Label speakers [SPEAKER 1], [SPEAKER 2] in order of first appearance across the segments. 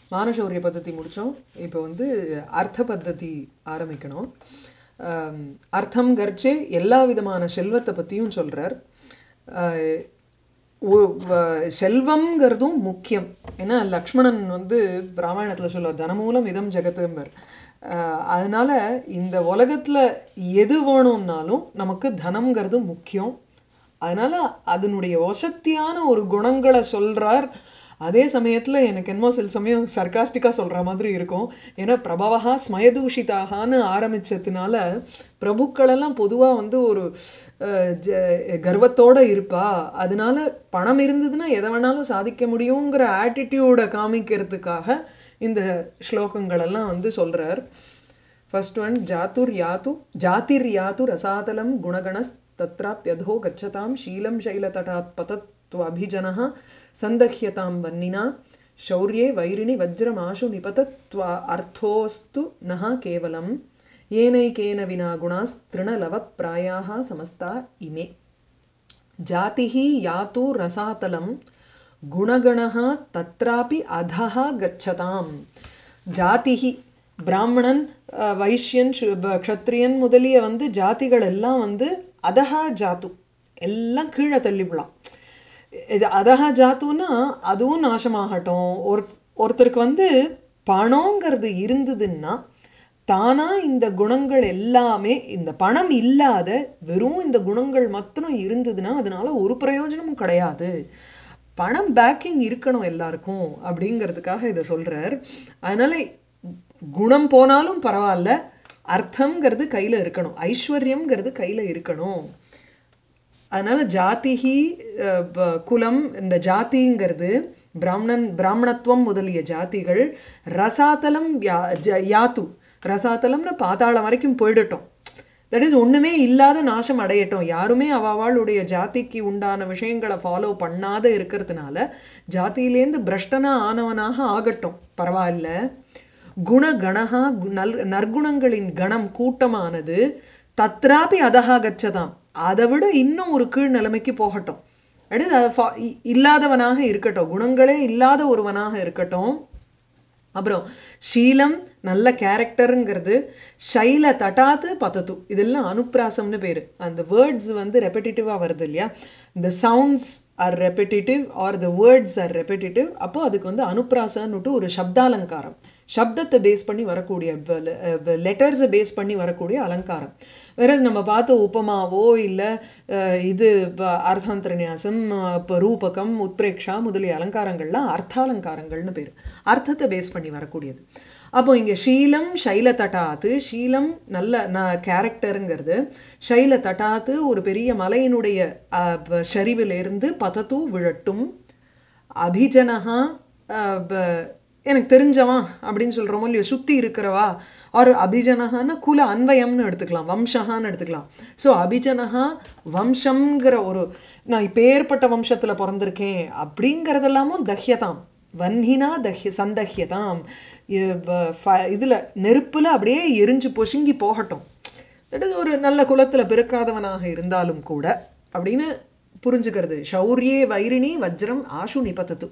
[SPEAKER 1] மானசௌரிய பద్ధதி முடித்தோம் இப்போ வந்து அர்த்த பద్ధதி ஆரம்பிக்கணும் ஆம், அர்த்தம் கர்ச்சே எல்லா விதமான செல்வத்தை பற்றியும் சொல்கிறார் செல்வம்ங்கிறதும் முக்கியம் ஏன்னா லக்ஷ்மணன் வந்து ராமாயணத்தில் சொல்லுவார் தனமூலம் இதம் ஜெகத்தும்பர் ஆஹ் அதனால இந்த உலகத்தில் எது வேணும்னாலும் நமக்கு தனம்ங்கிறது முக்கியம் அதனால அதனுடைய வசத்தியான ஒரு குணங்களை சொல்றார் அதே சமயத்தில் எனக்கு என்னமோ சில சமயம் சர்க்காஸ்டிக்காக சொல்கிற மாதிரி இருக்கும் ஏன்னா பிரபவா ஸ்மயதூஷிதாகான்னு ஆரம்பிச்சதுனால பிரபுக்களெல்லாம் பொதுவாக வந்து ஒரு அஹ், ஜ- கர்வத்தோட இருப்பா அதனால பணம் இருந்ததுன்னா எதை வேணாலும் சாதிக்க முடியுங்கிற ஆட்டிடியூடை காமிக்கிறதுக்காக இந்த ஸ்லோகங்களெல்லாம் வந்து சொல்கிறார் ஃபர்ஸ்ட் ஒன் ஜாத்துர் யாத்து ஜாதிர் யாத்து ரசாதலம் குணகணஸ் தத்ராப்யதோ கச்சதாம் ஷீலம் சைலதடாத் பதத்வபிஜனः சந்தஹ்யதாம் வன்னினா शौर्ये वैरिणि वज्रमाशु निपतत्वा अर्थोऽस्तु नः केवलं येनैकेन विना गुणास्तृणलवप्रायाः समस्ता इमे जातिः यातु रसातलं गुणगणः तत्रापि अधः गच्छताम् ஜாதிஹி பிராமணன் அஹ், வைஷ்யன் சு- ப- க்ஷத்ரியன் முதலிய வந்து ஜாதிகள் எல்லாம் வந்து அதஹா ஜாத்து எல்லாம் கீழே தள்ளிவிடலாம் இது அதஹா ஜாத்துன்னா அதுவும் நாசமாகட்டும் ஒரு ஒருத்தருக்கு வந்து பணங்கிறது இருந்ததுன்னா தானா இந்த குணங்கள் எல்லாமே இந்த பணம் இல்லாத வெறும் இந்த குணங்கள் மாத்திரம் இருந்ததுன்னா அதனால ஒரு பிரயோஜனமும் கிடையாது பணம் பேக்கிங் இருக்கணும் எல்லாருக்கும் அப்படிங்கிறதுக்காக இதை சொல்றார் அதனால குணம் போனாலும் பரவாயில்ல அர்த்தம்ங்கிறது கையில் இருக்கணும் ஐஸ்வர்யம்ங்கிறது கையில் இருக்கணும் அதனால ஜாதிஹி அஹ், ப- குலம் இந்த ஜாதிங்கிறது பிராமணன் பிராமணத்துவம் முதலிய ஜாதிகள் ரசாதலம் யா ஜ- யாத்து ரசாதலம்னு பாதாளம் வரைக்கும் போயிடட்டும் தட் இஸ் ஒண்ணுமே இல்லாத நாசம் அடையட்டும் யாருமே அவாவாளுடைய ஜாதிக்கு உண்டான விஷயங்களை ஃபாலோ பண்ணாத இருக்கிறதுனால ஜாதியிலேருந்து பிரஷ்டனா ஆனவனாக ஆகட்டும் பரவாயில்ல குண கணஹா கு- நல் நற்குணங்களின் கணம் கூட்டமானது தத்ராபி அதஹா கச்சதாம் அதை விட இன்னும் ஒரு கீழ் நிலைமைக்கு போகட்டும் அது அது ஃபா- இ- இல்லாதவனாக இருக்கட்டும் குணங்களே இல்லாத ஒருவனாக இருக்கட்டும் அப்புறம் ஷீலம் நல்ல கேரக்டருங்கிறது ஷைல தட்டாத்து பத்தத்து இதெல்லாம் அனுப்ராசம்னு பேர் அந்த வேர்ட்ஸ் வந்து ரெப்படிட்டிவாக வருது இல்லையா இந்த sounds are repetitive are the words are repetitive அப்போ அதுக்கு வந்து அனுப்ராசன்னுட்டு ஒரு சப்தாலங்காரம் சப்தத்தை பேஸ் பண்ணி வரக்கூடிய லெட்டர்ஸை பேஸ் பண்ணி வரக்கூடிய அலங்காரம் வேற நம்ம பார்த்த உபமாவோ இல்லை இது ப- அர்த்தாந்தரநியாசம் இப்போ ரூபகம் உத்பிரேக்ஷா முதலிய அலங்காரங்கள்லாம் அர்த்தாலங்காரங்கள்னு பேர் அர்த்தத்தை பேஸ் பண்ணி வரக்கூடியது அப்போ இங்கே ஷீலம் ஷைல தட்டாத்து ஷீலம் நல்ல ந கேரக்டருங்கிறது ஷைல தட்டாத்து ஒரு பெரிய மலையினுடைய அஹ், ப- சரிவிலிருந்து பதத்து விழட்டும் அபிஜனஹா அஹ், ப- எனக்கு தெரிஞ்சவன் அப்படின்னு சொல்கிறோமோ இல்லையோ சுற்றி இருக்கிறவா ஒரு அபிஜனஹான்னா குல அன்வயம்னு எடுத்துக்கலாம் வம்சஹான்னு எடுத்துக்கலாம் ஸோ அபிஜனஹா வம்சம்ங்கிற ஒரு நான் இப்பேற்பட்ட வம்சத்தில் பிறந்திருக்கேன் அப்படிங்கிறதெல்லாமும் தஹ்யதாம் வன்ஹினா தஹ்ய சந்தஹ்யதாம் இதில் நெருப்பில் அப்படியே எரிஞ்சு பொசுங்கி போகட்டும் தட் இஸ் ஒரு நல்ல குலத்தில் பிறக்காதவனாக இருந்தாலும் கூட அப்படின்னு புரிஞ்சுக்கிறது ஷௌரியே வைரிணி வஜ்ரம் ஆஷு நிபத்தத்து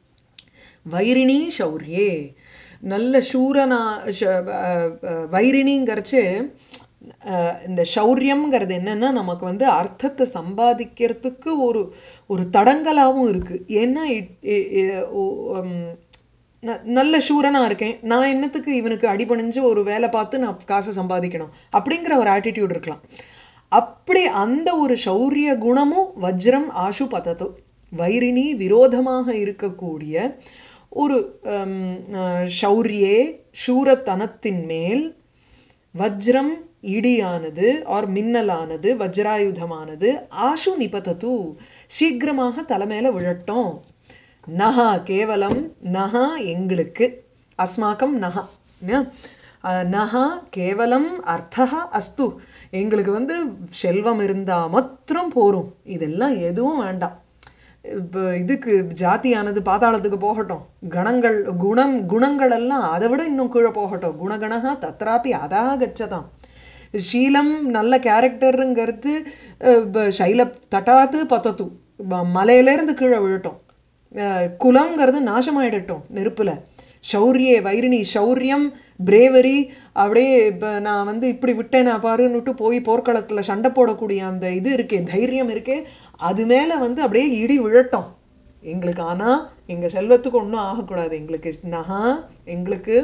[SPEAKER 1] வைரிணி ஷௌரியே நல்ல சூரனா ஷ- அஹ் அஹ் வைரிணிங்கிறச்சு அஹ் இந்த ஷௌரியம்ங்கிறது என்னன்னா நமக்கு வந்து அர்த்தத்தை சம்பாதிக்கிறதுக்கு ஒரு ஒரு தடங்கலாகவும் இருக்குது ஏன்னா இட்- இ- இ- ஓ- உம், ந- நல்ல சூரனாக இருக்கேன் நான் என்னத்துக்கு இவனுக்கு அடிபணிஞ்சு ஒரு வேலை பார்த்து நான் காசை சம்பாதிக்கணும் அப்படிங்கிற ஒரு ஆட்டிடியூட் இருக்கலாம் அப்படி அந்த ஒரு சௌரிய குணமும் வஜ்ரம் ஆஷு பதத்து வைரிணி விரோதமாக இருக்கக்கூடிய ஒரு ஹம், அஹ், ஷௌரியே சூரத்தனத்தின் மேல் வஜ்ரம் இடியானது ஆர் மின்னலானது வஜ்ராயுதமானது ஆஷு நிபதத்து சீக்கிரமாக தலைமையில விழட்டும் நஹா கேவலம் நஹா எங்களுக்கு அஸ்மாக்கம் நஹா என்ன? அஹ், நஹா கேவலம் அர்த்தா அஸ்து எங்களுக்கு வந்து செல்வம் இருந்தால் மாத்திரம் போரும் இதெல்லாம் எதுவும் வேண்டாம் இப்போ இதுக்கு ஜாதியானது பாதாளத்துக்கு போகட்டும் கணங்கள் குணம் குணங்கள் எல்லாம் அதை விட இன்னும் கீழே போகட்டும் குணகணகா தத்ராப்பி அதா கச்சதாம் ஷீலம் நல்ல கேரக்டருங்கிறது அஹ், ப- சைல தட்டாத்து பத்தத்து ம- மலையிலேருந்து கீழே விழட்டும் அஹ், குலங்கிறது நாசமாயிடட்டும் நெருப்பில் ஷௌரியே வைரிணி ஷௌரியம் பிரேவரி அப்படியே இப்போ நான் வந்து இப்படி விட்டேன் நான் பாருன்னுட்டு போய் போர்க்களத்தில் சண்டை போடக்கூடிய அந்த இது இருக்கே தைரியம் இருக்கே அது மேலே வந்து அப்படியே இடி விழட்டும் எங்களுக்கு ஆனால் எங்கள் செல்வத்துக்கு ஒன்றும் ஆகக்கூடாது எங்களுக்கு நகா எங்களுக்கு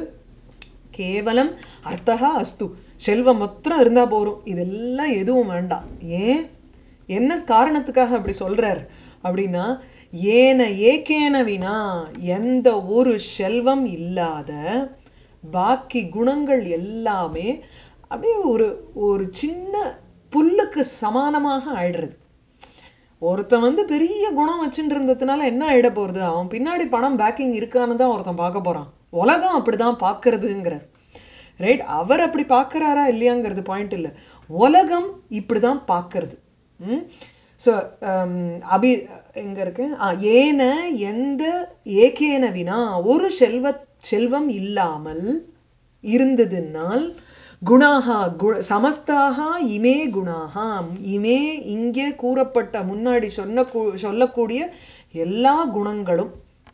[SPEAKER 1] கேவலம் அர்த்தகா அஸ்து செல்வம் மாத்திரம் இருந்தால் போகிறோம் இதெல்லாம் எதுவும் வேண்டாம் ஏன் என்ன காரணத்துக்காக அப்படி சொல்கிறார் அப்படின்னா ஏன ஏகேன வினா எந்த ஒரு செல்வம் இல்லாத பாக்கி குணங்கள் எல்லாமே அப்படியே ஒரு ஒரு சின்ன புல்லுக்கு சமானமாக ஆயிடுறது ஒருத்தன் வந்து பெரிய குணம் வச்சுட்டு இருந்ததுனால என்ன ஆயிட போகிறது அவன் பின்னாடி பணம் பேக்கிங் இருக்கான்னு தான் ஒருத்தன் பார்க்க போகிறான் உலகம் அப்படி தான் பார்க்கறதுங்கிறார் ரைட் அவர் அப்படி பார்க்குறாரா இல்லையாங்கிறது பாயிண்ட் இல்லை உலகம் இப்படி தான் பார்க்கறது ஸோ அபி எங்கே இருக்கு ஆ ஏன எந்த ஏகேன வினா ஒரு செல்வ செல்வம் இல்லாமல் இருந்ததுனால் குணாகா கு சமஸ்தாக இமே குணாகா இமே இங்கே கூறப்பட்ட முன்னாடி சொன்ன சொல்லக்கூடிய எல்லா குணங்களும்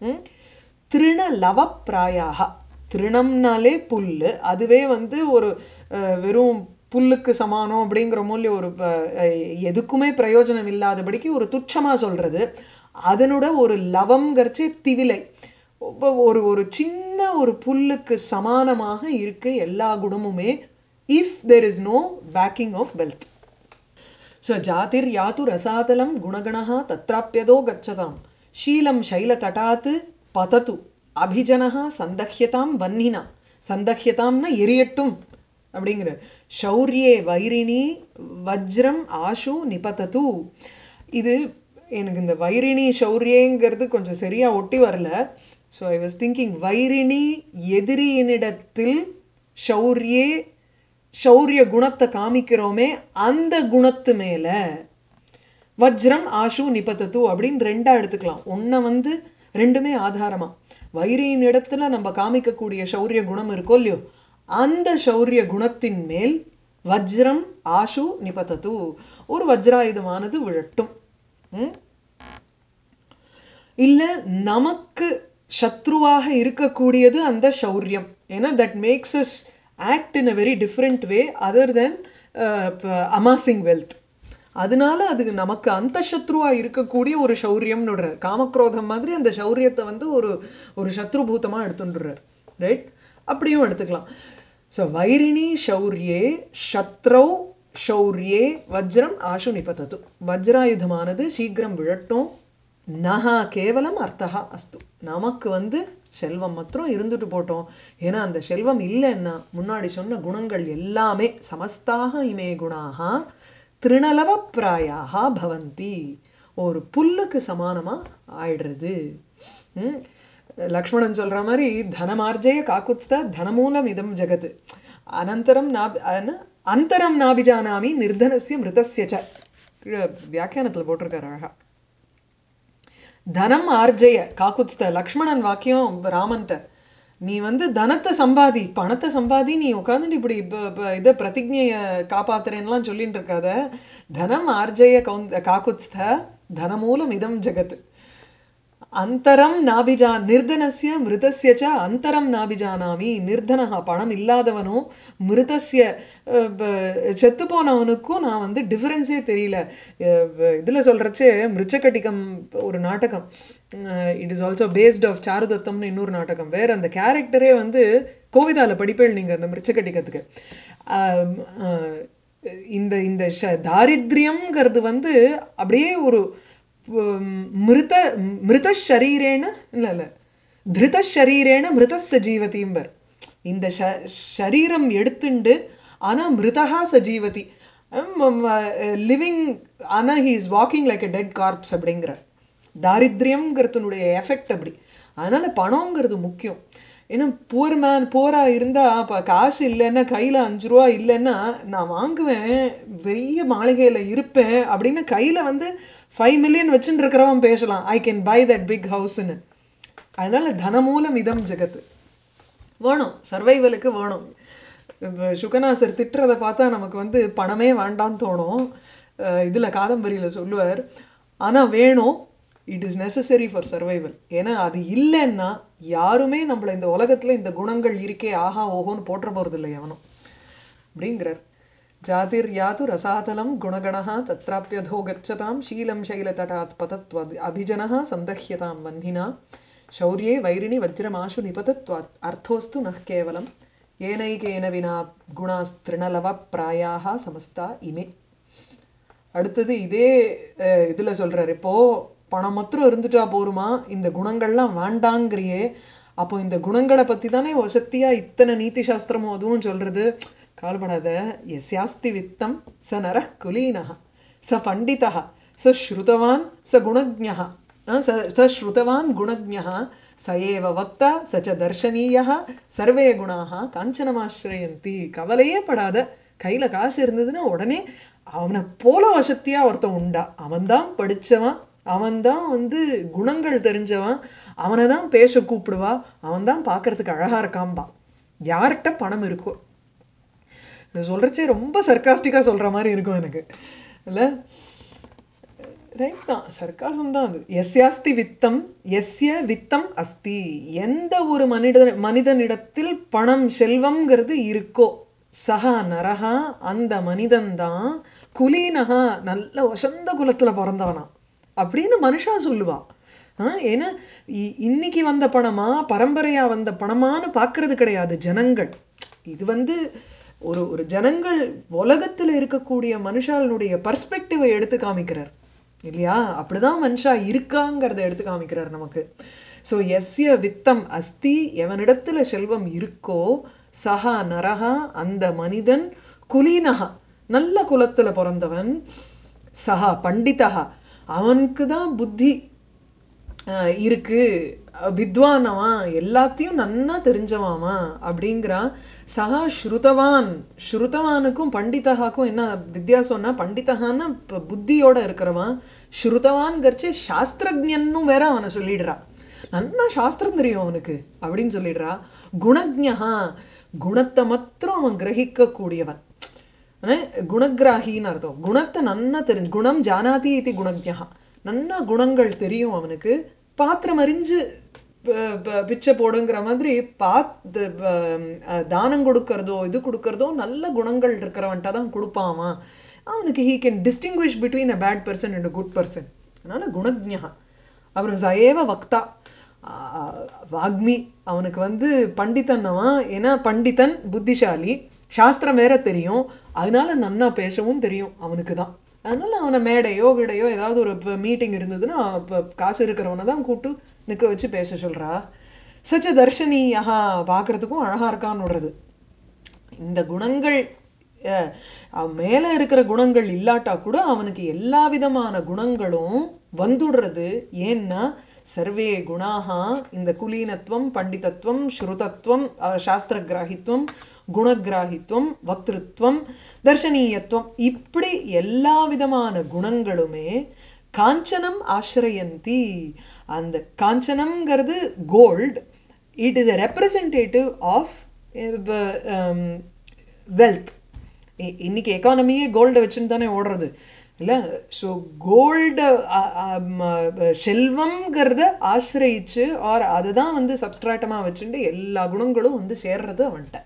[SPEAKER 1] திருண லவப்பிராயாக திருணம்னாலே புல் அதுவே வந்து ஒரு வெறும் புல்லுக்கு சமானம் அப்படிங்கிற மூலியம் ஒரு எதுக்குமே பிரயோஜனம் இல்லாதபடிக்கு ஒரு துச்சமாக சொல்கிறது அதனோட ஒரு லவம்ங்கிறச்சு திவிலை ஒரு ஒரு சின்ன ஒரு புல்லுக்கு சமானமாக இருக்கு எல்லா குணமுமே if there is no backing of wealth so ஜாதிர் யாத்து ரசாதலம் குணகணா தத்ராப்பியதோ கச்சதாம் ஷீலம் சைலதட்டாத்து பதத்து அபிஜனஹா சந்தஹ்யதாம் வன்னினா சந்தஹ்யதாம்னா எரியட்டும் அப்படிங்கிற ஷௌரியே வைரிணி வஜ்ரம் ஆஷு நிபதத்து இது எனக்கு இந்த வைரிணி ஷௌரியங்கிறது கொஞ்சம் சரியாக ஒட்டி வரல ஸோ ஐ வாஸ் திங்கிங் வைரிணி எதிரியினிடத்தில் ஷௌரியே ஷௌரிய குணத்தை காமிக்கிறோமே அந்த குணத்து மேலே வஜ்ரம் ஆஷு நிபத்தத்து அப்படின்னு ரெண்டாக எடுத்துக்கலாம் ஒன்றை வந்து ரெண்டுமே ஆதாரமாக வைரியின் இடத்துல நம்ம காமிக்கக்கூடிய ஷௌரிய குணம் இருக்கோ இல்லையோ அந்த ஷௌரிய குணத்தின் மேல் வஜ்ரம் ஆஷு நிபத்தத்து ஒரு வஜ்ராயுதமானது விழட்டும் இல்லை நமக்கு சத்ருவாக இருக்கக்கூடியது அந்த ஷௌரியம் ஏன்னா that makes us act in a very different way other than amazing wealth அதனால அது நமக்கு அந்த சத்ருவாக இருக்கக்கூடிய ஒரு ஷௌரியம்னு காமக்ரோதம் மாதிரி அந்த ஷௌரியத்தை வந்து ஒரு ஒரு சத்ருபூதமாக எடுத்துட்டுறார் ரைட் அப்படியும் எடுத்துக்கலாம் ஸோ வைரிணி ஷௌரியே சத்ரௌ ஷௌரியே வஜ்ரம் ஆஷு நிபத்தது வஜ்ராயுதமானது சீக்கிரம் விழட்டும் நகா கேவலம் அர்த்தகா அஸ்து நமக்கு வந்து செல்வம் மாத்திரம் இருந்துட்டு போட்டோம் ஏன்னா அந்த செல்வம் இல்லைன்னா முன்னாடி சொன்ன குணங்கள் எல்லாமே சமஸ்தாக இமே குணாக திருணலவ பிராயாக பவந்தி ஒரு புல்லுக்கு சமானமாக ஆயிடுறது லக்ஷ்மணன் சொல்கிற மாதிரி தனமார்ஜய காக்குத்ஸ்த தனமூலம் இதம் ஜெகத் அனந்தரம் நாபி அந்தரம் நாபிஜானாமி நிர்தனசிய மிருதஸ்யச்ச வியாக்கியானத்தில் போட்டிருக்காரு அழகா தனம் ஆர்ஜய காக்குத்ஸ்த லக்ஷ்மணன் வாக்கியம் ராமன்ட்ட நீ வந்து தனத்தை சம்பாதி பணத்தை சம்பாதி நீ உட்காந்துட்டு இப்படி இப்போ இப்போ இதை பிரதிஜையை காப்பாத்துறேன்லாம் சொல்லிட்டு இருக்காத தனம் ஆர்ஜய கவுந்த காக்குத்ஸ்த தனமூலம் இதம் ஜெகத் அந்தரம் நாபிஜா நிர்தனசிய மிருதஸ்ய ச அந்தரம் நாபிஜானாமி நிர்தனஹா பணம் இல்லாதவனும் மிருதஸ்ய செத்து போனவனுக்கும் நான் வந்து டிஃப்ரென்ஸே தெரியல இதில் சொல்கிறச்சே மிருச்சக்கட்டிகம் ஒரு நாடகம் it is also based of சாருதத்தம்னு இன்னொரு நாடகம் வேறு அந்த கேரக்டரே வந்து கோவிதாவில் படிப்பேள் நீங்கள் அந்த மிருச்சக்கட்டிகத்துக்கு இந்த இந்த ஷ தாரித்ரியம்ங்கிறது வந்து அப்படியே ஒரு மிருத மிருத ஷரீரேன இல்லை இல்லை திருத ஷரீரேன மிருதஸ்ஸ ஜீவதிம்பர் இந்த ஷ ஷரீரம் எடுத்துண்டு ஆனால் மிருதகா சஜீவதி லிவிங் ஆனால் he is walking like a dead corpse அப்படிங்கிற தாரித்ரியம்ங்கிறதுனுடைய எஃபெக்ட் அப்படி அதனால் பணங்கிறது முக்கியம் ஏன்னா புவர் மேன் புவராக இருந்தால் இப்போ காசு இல்லைன்னா கையில் அஞ்சு ரூபா இல்லைன்னா நான் வாங்குவேன் பெரிய மாளிகையில் இருப்பேன் அப்படின்னு கையில் வந்து ஃபைவ் மில்லியன் வச்சுட்டு இருக்கிறவன் பேசலாம் I can buy that big ஹவுஸ்ன்னு அதனால் தனமூலம் இதம் ஜெகத்து வேணும் சர்வைவலுக்கு வேணும் இப்போ சுகநாசர் திட்டுறதை பார்த்தா நமக்கு வந்து பணமே வேண்டான்னு தோணும் இதில் காதம்பரியில் சொல்லுவார் ஆனால் வேணும் it is necessary for survival ஏன்னா அது இல்லைன்னா யாருமே நம்மள இந்த உலகத்தில் இந்த குணங்கள் இருக்கே ஆஹா ஓஹோன்னு போற்ற போகிறது இல்லை எவனும் அப்படிங்கிறார் ஜாதிர் யாது ரசாதலம் குணகணா தத்ராப்பியதோ கச்சதாம் ஷீலம் சைலதடாத் பதத்வத் அபிஜனः சந்தஹ்யதாம் வன்னினா शौर्ये வைரிணி வஜ்ரமாஷு நிபதத்வாத் அர்த்தோஸ்து நः கேவலம் ஏனைகேன வினா குணாஸ்திருணலவ பிராயாக சமஸ்தா இமே அடுத்தது இதே அஹ், இதுல சொல்றாரு இப்போ பணம் மாத்திரம் இருந்துட்டா போருமா இந்த குணங்கள்லாம் வேண்டாங்கிறியே அப்போ இந்த குணங்களை பத்தி தானே வசத்தியா இத்தனை நீதி சாஸ்திரமும் அதுவும் சொல்றது கால்படாத எஸ்யாஸ்தி வித்தம் ச நரः குலீனः ச பண்டிதः ச ஸ்ருதவான் ச குணஜ்ஞः அஹ், ச ச ஸ்ருதவான் குணஜ்ஞः ச ஏவ வக்தா ச ச தர்ஷனீயः சர்வே குணாக காஞ்சனமாசிரயந்தி கவலையே படாத கையில காசு இருந்ததுன்னா உடனே அவனை போல வசத்தியா ஒருத்தன் உண்டா அவன்தான் படிச்சவன் அவன்தான் வந்து குணங்கள் தெரிஞ்சவன் அவனை தான் பேச கூப்பிடுவா அவன்தான் பார்க்கறதுக்கு அழகா இருக்காம்பா யார்கிட்ட பணம் இருக்கோ இது சொல்றச்சே ரொம்ப சர்க்காஸ்டிக்கா சொல்ற மாதிரி இருக்கும் எனக்கு இல்ல ரைட் தான் சர்க்காசம் தான் அது எஸ்யாஸ்தி வித்தம் எஸ்ய வித்தம் அஸ்தி எந்த ஒரு மனித மனிதனிடத்தில் பணம் செல்வம்ங்கிறது இருக்கோ சஹா நரஹா அந்த மனிதன்தான் குலீனஹா நல்ல வசந்த குலத்துல பிறந்தவனா அப்படின்னு மனுஷா சொல்லுவா ஆ, ஏன்னா இ- இன்னைக்கு வந்த பணமா பரம்பரையா வந்த பணமான்னு பார்க்கறது கிடையாது ஜனங்கள் இது வந்து ஒரு ஒரு ஜனங்கள் உலகத்துல இருக்கக்கூடிய மனுஷாளுடைய பர்ஸ்பெக்டிவை எடுத்து காமிக்கிறார் இல்லையா அப்படிதான் மனுஷா இருக்காங்கிறத எடுத்து காமிக்கிறார் நமக்கு ஸோ எஸ்ய வித்தம் அஸ்தி எவனிடத்துல செல்வம் இருக்கோ சஹா நரஹா அந்த மனிதன் குலீனஹா நல்ல குலத்துல பிறந்தவன் சஹா பண்டிதஹா அவனுக்கு தான் புத்தி அஹ், இருக்கு அஹ், வித்வானவன் எல்லாத்தையும் நன்னா தெரிஞ்சவாமா அப்படிங்கிறான் சகா ஸ்ருதவான் ஸ்ருதவானுக்கும் பண்டிதகாக்கும் என்ன வித்தியாசம்னா பண்டிதகான்னா ப- புத்தியோட இருக்கிறவன் ஸ்ருதவான்கிறச்சே சாஸ்திரஜன்னும் வேற அவனை சொல்லிடுறான் நன்னா சாஸ்திரம் தெரியும் அவனுக்கு அப்படின்னு சொல்லிடுறா குணஜ்ஞா குணத்தை மாத்திரம் அவன் கிரகிக்க கூடியவன் அஹ் குணகிராகின்னு அர்த்தம் குணத்தை நன்னா தெரிஞ்சு குணம் ஜானாதி இது குணஜா நன்னா குணங்கள் தெரியும் அவனுக்கு பாத்திரம் அறிஞ்சு ப- ப- பிச்சை போடுங்கிற மாதிரி பாத்து ப- அஹ் தானம் கொடுக்கறதோ இது கொடுக்கறதோ நல்ல குணங்கள் இருக்கிறவன்ட்ட தான் கொடுப்பான் அவன். அவனுக்கு he can distinguish between a bad person and a good person அதனால குணஜா அப்புறம் சயேவ வக்தா ஆ, வாக்மி அவனுக்கு வந்து பண்டிதன் அவன் ஏன்னா பண்டிதன் புத்திசாலி சாஸ்திரம் வேற தெரியும் அதனால நன்னா பேசவும் தெரியும் அவனுக்கு தான் அதனால அவனை மேடையோ கிடையோ ஏதாவது ஒரு மீட்டிங் இருந்ததுன்னா இப்போ காசு இருக்கிறவனை தான் கூப்பிட்டு நிற்க வச்சு பேச சொல்றா சச்ச தர்ஷனியா பார்க்கறதுக்கும் அழகா இருக்கான்னு விடுறது இந்த குணங்கள் அஹ், அவன் மேலே இருக்கிற குணங்கள் இல்லாட்டா கூட அவனுக்கு எல்லா விதமான குணங்களும் வந்துடுறது ஏன்னா சர்வே குணாகா இந்த குலீனத்துவம் பண்டிதத்துவம் ஸ்ருதத்துவம் அஹ், சாஸ்திரகிராகித்வம் குணகிராகித்வம் வக்திருத்வம் தர்ஷனீயத்துவம் இப்படி எல்லா விதமான குணங்களுமே காஞ்சனம் ஆசிரயந்தி அந்த காஞ்சனம்ங்கிறது gold it is a representative of wealth இன்னைக்கு எக்கானமியே கோல்டை வச்சுன்னு தானே ஓடுறது இல்லை ஸோ கோல்டு செல்வம்ங்கிறத ஆசிரயிச்சு ஆர் அதை தான் வந்து சப்ஸ்ட்ராட்டமாக வச்சுட்டு எல்லா குணங்களும் வந்து சேர்றது அவன்கிட்ட